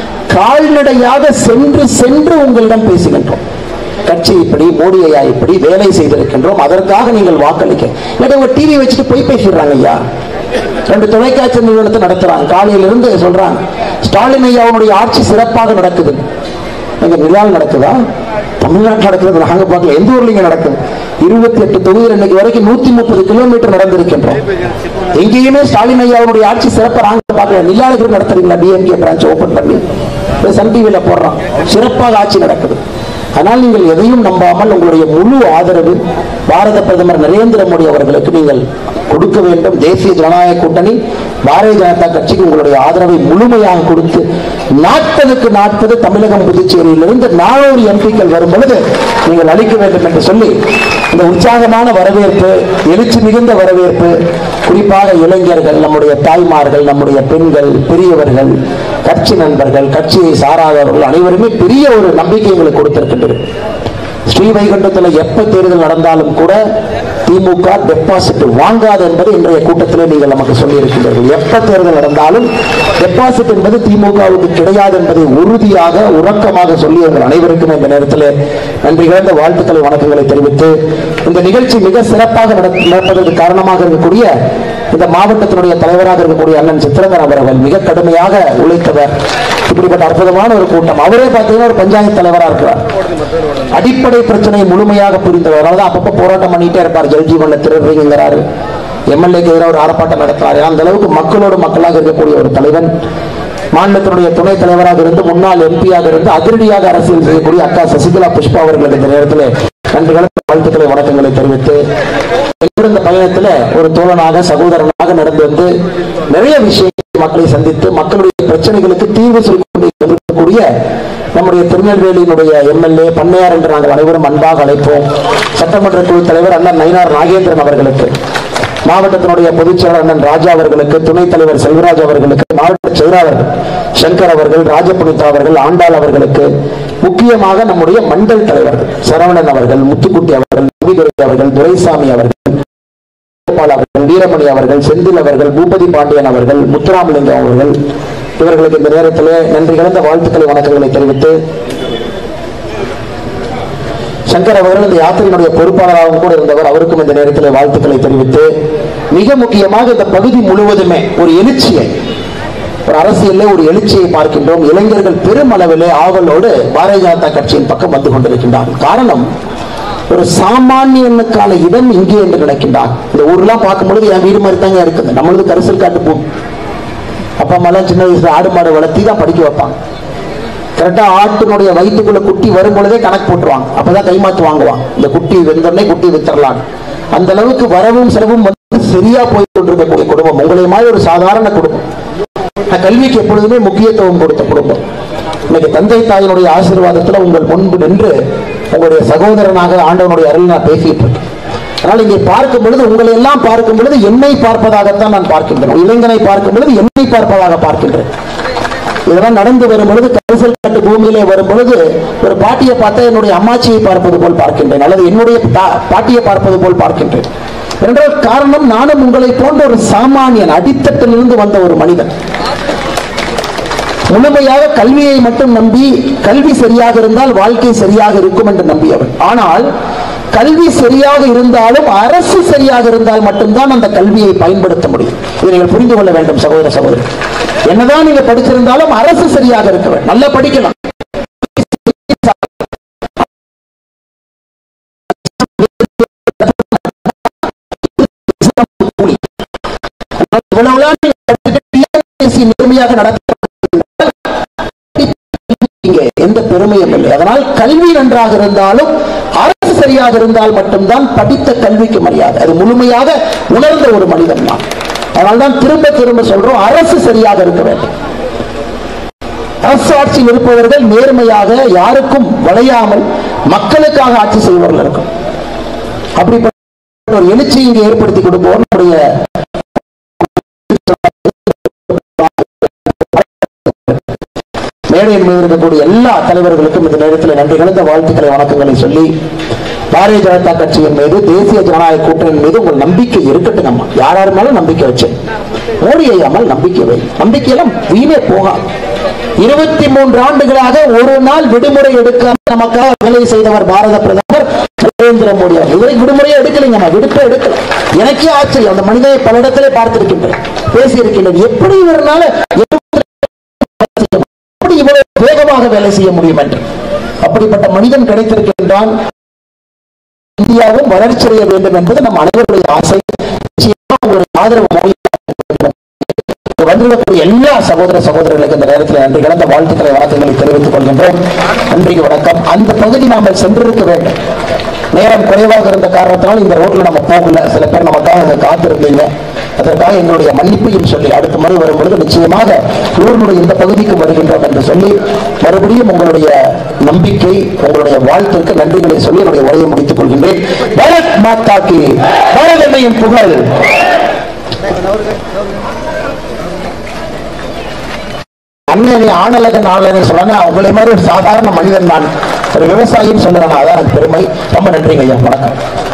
கால்நடையாக சென்று சென்று உங்களிடம் பேசுகின்றோம் கட்சி இப்படி மோடி ஐயா இப்படி வேலை செய்திருக்கின்றோம் அதற்காக நீங்கள் வாக்களிக்க இல்லாட்டி உங்க டிவி வச்சுட்டு போய் பேசிடுறாங்க ஐயா ரெண்டு தொலைக்காட்சி நிறுவனத்தை நடத்துறாங்க காலையில இருந்து சொல்றாங்க ஸ்டாலின் ஐயாவுடைய ஆட்சி சிறப்பாக நடக்குது எங்க நிலால் நடக்குதா தமிழ்நாட்டில் நடக்கிறது நாங்க பார்க்கல எந்த ஊர்ல இங்க நடக்குது இருபத்தி எட்டு தொகுதியில் இன்னைக்கு வரைக்கும் நூத்தி முப்பது கிலோமீட்டர் நடந்திருக்கின்றோம் எங்கேயுமே ஸ்டாலின் ஐயாவுடைய ஆட்சி சிறப்பா நாங்க பார்க்கல நிலாளுக்கு நடத்துறீங்களா டிஎம்கே பிரான்ச் ஓபன் பண்ணி இப்ப சன் டிவியில போடுறோம் சிறப்பாக ஆட்சி நடக்குது ஆனால் நீங்கள் எதையும் நம்பாமல் உங்களுடைய முழு ஆதரவு பாரத பிரதமர் நரேந்திர மோடி அவர்களுக்கு நீங்கள் கொடுக்க வேண்டும் தேசிய ஜனநாயக கூட்டணி பாரதிய ஜனதா கட்சிக்கு உங்களுடைய ஆதரவை முழுமையாக கொடுத்து நாற்பதுக்கு நாற்பது தமிழகம் புதுச்சேரியிலிருந்து நானூறு எம்பிக்கள் வரும் பொழுது நீங்கள் அளிக்க வேண்டும் என்று சொல்லி இந்த உற்சாகமான வரவேற்பு எழுச்சி மிகுந்த வரவேற்பு குறிப்பாக இளைஞர்கள் நம்முடைய தாய்மார்கள் நம்முடைய பெண்கள் பெரியவர்கள் கட்சி நண்பர்கள் கட்சியை சாராதவர்கள் அனைவருமே பெரிய ஒரு நம்பிக்கை எங்களுக்கு கொடுத்திருக்கின்றது ஸ்ரீவைகுண்டத்தில் எப்ப தேர்தல் நடந்தாலும் கூட திமுக டெபாசிட் வாங்காது என்பது இன்றைய கூட்டத்திலே நீங்கள் நமக்கு சொல்லி இருக்கின்றீர்கள் எப்ப தேர்தல் நடந்தாலும் டெபாசிட் என்பது திமுகவுக்கு கிடையாது என்பதை உறுதியாக உறக்கமாக சொல்லி எங்கள் அனைவருக்கும் இந்த நேரத்தில் நன்றி கலந்த வாழ்த்துக்களை வணக்கங்களை தெரிவித்து இந்த நிகழ்ச்சி மிக சிறப்பாக நடத்த- நடப்பதற்கு காரணமாக இருக்கக்கூடிய இந்த மாவட்டத்தினுடைய தலைவராக இருக்கக்கூடிய அண்ணன் சித்திரங்கன் அவர்கள் மிக கடுமையாக உழைத்தவர் இப்படிப்பட்ட அற்புதமான ஒரு கூட்டம் அவரே பார்த்தீங்கன்னா ஒரு பஞ்சாயத்து தலைவராக இருக்கிறார் அடிப்படை பிரச்சனையை முழுமையாக புரிந்தவர் அதனால தான் அப்பப்போ போராட்டம் பண்ணிட்டே இருப்பார் ஜல்ஜீவன்ல திருடுறீங்கிறாரு எம்எல்ஏக்கு எதிராக ஒரு ஆர்ப்பாட்டம் நடத்துறாரு அந்த அளவுக்கு மக்களோடு மக்களாக இருக்கக்கூடிய ஒரு தலைவன் மாநிலத்தினுடைய துணைத் தலைவராக இருந்து முன்னாள் எம்பியாக இருந்து அதிரடியாக அரசியல் செய்யக்கூடிய அக்கா சசிகலா புஷ்பா அவர்களுக்கு இந்த நேரத்தில் நன்றிகளை வாழ்த்துக்களை வணக்கங்களை தெரிவித்து என்னோட இந்த பயணத்துல ஒரு தோழனாக சகோதரனாக நடந்து வந்து நிறைய விஷயங்கள் மக்களை சந்தித்து மக்களுடைய பிரச்சனைகளுக்கு தீர்வு சொல்லக்கூடிய நம்முடைய திருநெல்வேலியினுடைய எம்எல்ஏ பண்ணையார் என்று நாங்கள் அனைவரும் அன்பாக அழைப்போம் சட்டமன்ற குழு தலைவர் அண்ணன் நயினார் நாகேந்திரன் அவர்களுக்கு மாவட்டத்தினுடைய பொதுச் செயலாளர் அண்ணன் ராஜா அவர்களுக்கு துணைத் தலைவர் செல்வராஜ் அவர்களுக்கு மாவட்ட செயலாளர் சங்கர் அவர்கள் ராஜபுனிதா அவர்கள் ஆண்டாள் அவர்களுக்கு முக்கியமாக நம்முடைய மண்டல் தலைவர்கள் சரவணன் அவர்கள் முத்துக்குட்டி அவர்கள் நம்பிதுரை அவர்கள் துரைசாமி அவர்கள் கோபால் அவர்கள் வீரமணி அவர்கள் செந்தில் அவர்கள் பூபதி பாண்டியன் அவர்கள் முத்துராமலிங்கம் அவர்கள் இவர்களுக்கு இந்த நேரத்திலே நன்றி கலந்த வாழ்த்துக்களை வணக்கங்களை தெரிவித்து சங்கர் அவர்கள் இந்த யாத்திரையினுடைய பொறுப்பாளராகவும் கூட இருந்தவர் அவருக்கும் இந்த நேரத்தில் வாழ்த்துக்களை தெரிவித்து மிக முக்கியமாக இந்த பகுதி முழுவதுமே ஒரு எழுச்சியை ஒரு அரசியலில் ஒரு எழுச்சியை பார்க்கின்றோம் இளைஞர்கள் பெருமளவிலே ஆவலோடு பாரதிய ஜனதா கட்சியின் பக்கம் வந்து கொண்டிருக்கின்றார்கள் காரணம் ஒரு சாமானியனுக்கான இடம் இங்கே என்று நினைக்கின்றார் இந்த ஊர்லாம் பார்க்கும்பொழுது என் வீடு மாதிரி தாங்க இருக்குது நம்மளது கரிசல் காட்டு பூ அப்பா அம்மாலாம் சின்ன வயசுல ஆடு மாடு வளர்த்தி தான் படிக்க வைப்பாங்க கரெக்டா ஆட்டினுடைய வயிற்றுக்குள்ள குட்டி வரும் பொழுதே கணக்கு போட்டுருவாங்க அப்பதான் கைமாத்து வாங்குவாங்க இந்த குட்டி வெந்தோடனே குட்டி வித்துறலாம் அந்த அளவுக்கு வரவும் செலவும் வந்து சரியா போய் கொண்டிருக்கக்கூடிய குடும்பம் உங்களை மாதிரி ஒரு சாதாரண குடும்பம் நான் கல்விக்கு எப்பொழுதுமே முக்கியத்துவம் கொடுத்த குடும்பம் இன்னைக்கு தந்தை தாயினுடைய ஆசீர்வாதத்துல உங்கள் முன்பு நின்று உங்களுடைய சகோதரனாக ஆண்டவனுடைய அருள் நான் பேசிட்டு இருக்கேன் அதனால் இங்கே பார்க்கும் பொழுது உங்களை எல்லாம் பார்க்கும் பொழுது என்னை பார்ப்பதாகத்தான் நான் பார்க்கின்றேன் இளைஞனை பார்க்கும் பொழுது என்னை பார்ப்பதாக பார்க்கின்றேன் இதெல்லாம் நடந்து வரும் பொழுது கரிசல் கட்டு பூமியிலே வரும் பொழுது ஒரு பாட்டியை பார்த்தா என்னுடைய அம்மாச்சியை பார்ப்பது போல் பார்க்கின்றேன் அல்லது என்னுடைய தா- பாட்டியை பார்ப்பது போல் பார்க்கின்றேன் என்றால் காரணம் நானும் உங்களை போன்ற ஒரு சாமானியன் அடித்தட்டிலிருந்து வந்த ஒரு மனிதன் முழுமையாக கல்வியை மட்டும் நம்பி கல்வி சரியாக இருந்தால் வாழ்க்கை சரியாக இருக்கும் என்று நம்பியவன் ஆனால் கல்வி சரியாக இருந்தாலும் அரசு சரியாக இருந்தால் மட்டும்தான் அந்த கல்வியை பயன்படுத்த முடியும் இதை நீங்கள் புரிந்து கொள்ள வேண்டும் சகோதர சகோதரி என்னதான் நீங்க படிச்சிருந்தாலும் அரசு சரியாக இருக்க வேண்டும் நல்லா படிக்கலாம் இவ்வளவுலாம் நீங்க படிச்சுட்டு TNPSC நேர்மையாக நடத்த இங்கே எந்த பெருமையும் இல்லை அதனால் கல்வி நன்றாக இருந்தாலும் அரசு சரியாக இருந்தால் மட்டும்தான் படித்த கல்விக்கு மரியாதை அது முழுமையாக உணர்ந்த ஒரு மனிதன் தான் அதனால்தான் திரும்ப திரும்ப சொல்றோம் அரசு சரியாக இருக்க வேண்டும் அரசு ஆட்சியில் இருப்பவர்கள் நேர்மையாக யாருக்கும் வளையாமல் மக்களுக்காக ஆட்சி செய்பவர்கள் இருக்கும் அப்படிப்பட்ட ஒரு எழுச்சி இங்கே ஏற்படுத்தி கொடுப்போம் நம்முடைய மேடையின் மீது இருக்கக்கூடிய எல்லா தலைவர்களுக்கும் இந்த நேரத்தில் நன்றி கலந்த வாழ்த்துக்களை வணக்கங்களை சொல்லி பாரதிய ஜனதா கட்சியின் மீது தேசிய ஜனநாயக கூட்டணியின் மீது உங்கள் நம்பிக்கை இருக்கட்டும் நம்ம யாரா இருந்தாலும் நம்பிக்கை வச்சு மோடி ஐயாமல் நம்பிக்கை வை நம்பிக்கையெல்லாம் வீணே போகாது இருபத்தி மூன்று ஆண்டுகளாக ஒரு நாள் விடுமுறை எடுக்காம நமக்காக வேலை செய்தவர் பாரத பிரதமர் நரேந்திர மோடி அவர்கள் இதுவரை விடுமுறையே எடுக்கலைங்க நான் விடுப்பே எடுக்கல எனக்கே ஆச்சரியம் அந்த மனிதனை பல இடத்திலே பார்த்திருக்கின்றேன் பேசியிருக்கின்றேன் எப்படி இவரால எப்படி இவ்வளவு வேகமாக வேலை செய்ய முடியும் என்று அப்படிப்பட்ட மனிதன் கிடைத்திருக்கின்றான் இந்தியாவும் வளர்ச்சியடைய வேண்டும் என்பது நம் அனைவருடைய ஆசை நிச்சயமா உங்களுடைய ஆதரவு மோடி இங்கு வந்திருக்கக்கூடிய எல்லா சகோதர சகோதரர்களுக்கு இந்த நேரத்தில் நன்றி கலந்த வாழ்த்துக்களை வணக்கங்களை தெரிவித்துக் கொள்கின்றோம் நன்றி வணக்கம் அந்த பகுதி நாம சென்றிருக்க வேண்டும் நேரம் குறைவாக இருந்த காரணத்தினால் இந்த ரோட்ல நம்ம போகல சில பேர் நமக்காக அங்க காத்திருந்தீங்க அதற்காக எங்களுடைய மன்னிப்பையும் சொல்லி அடுத்த முறை வரும்பொழுது நிச்சயமாக ஊரினுடைய இந்த பகுதிக்கு வருகின்றோம் என்று சொல்லி மறுபடியும் உங்களுடைய நம்பிக்கை உங்களுடைய வாழ்த்துக்கு நன்றிகளை சொல்லி என்னுடைய உரையை முடித்துக் கொள்கின்றேன் பாரத் மாதாக்கு பாரத் எண்ணையின் புகழ் அண்ணனை ஆணழகன் ஆணழகன் சொல்றாங்க உங்களை மாதிரி ஒரு சாதாரண மனிதன் நான் ஒரு விவசாயின்னு சொல்லுறாங்க அதான் எனக்கு பெருமை ரொம்ப நன்றிங்க ஐயா வணக்கம்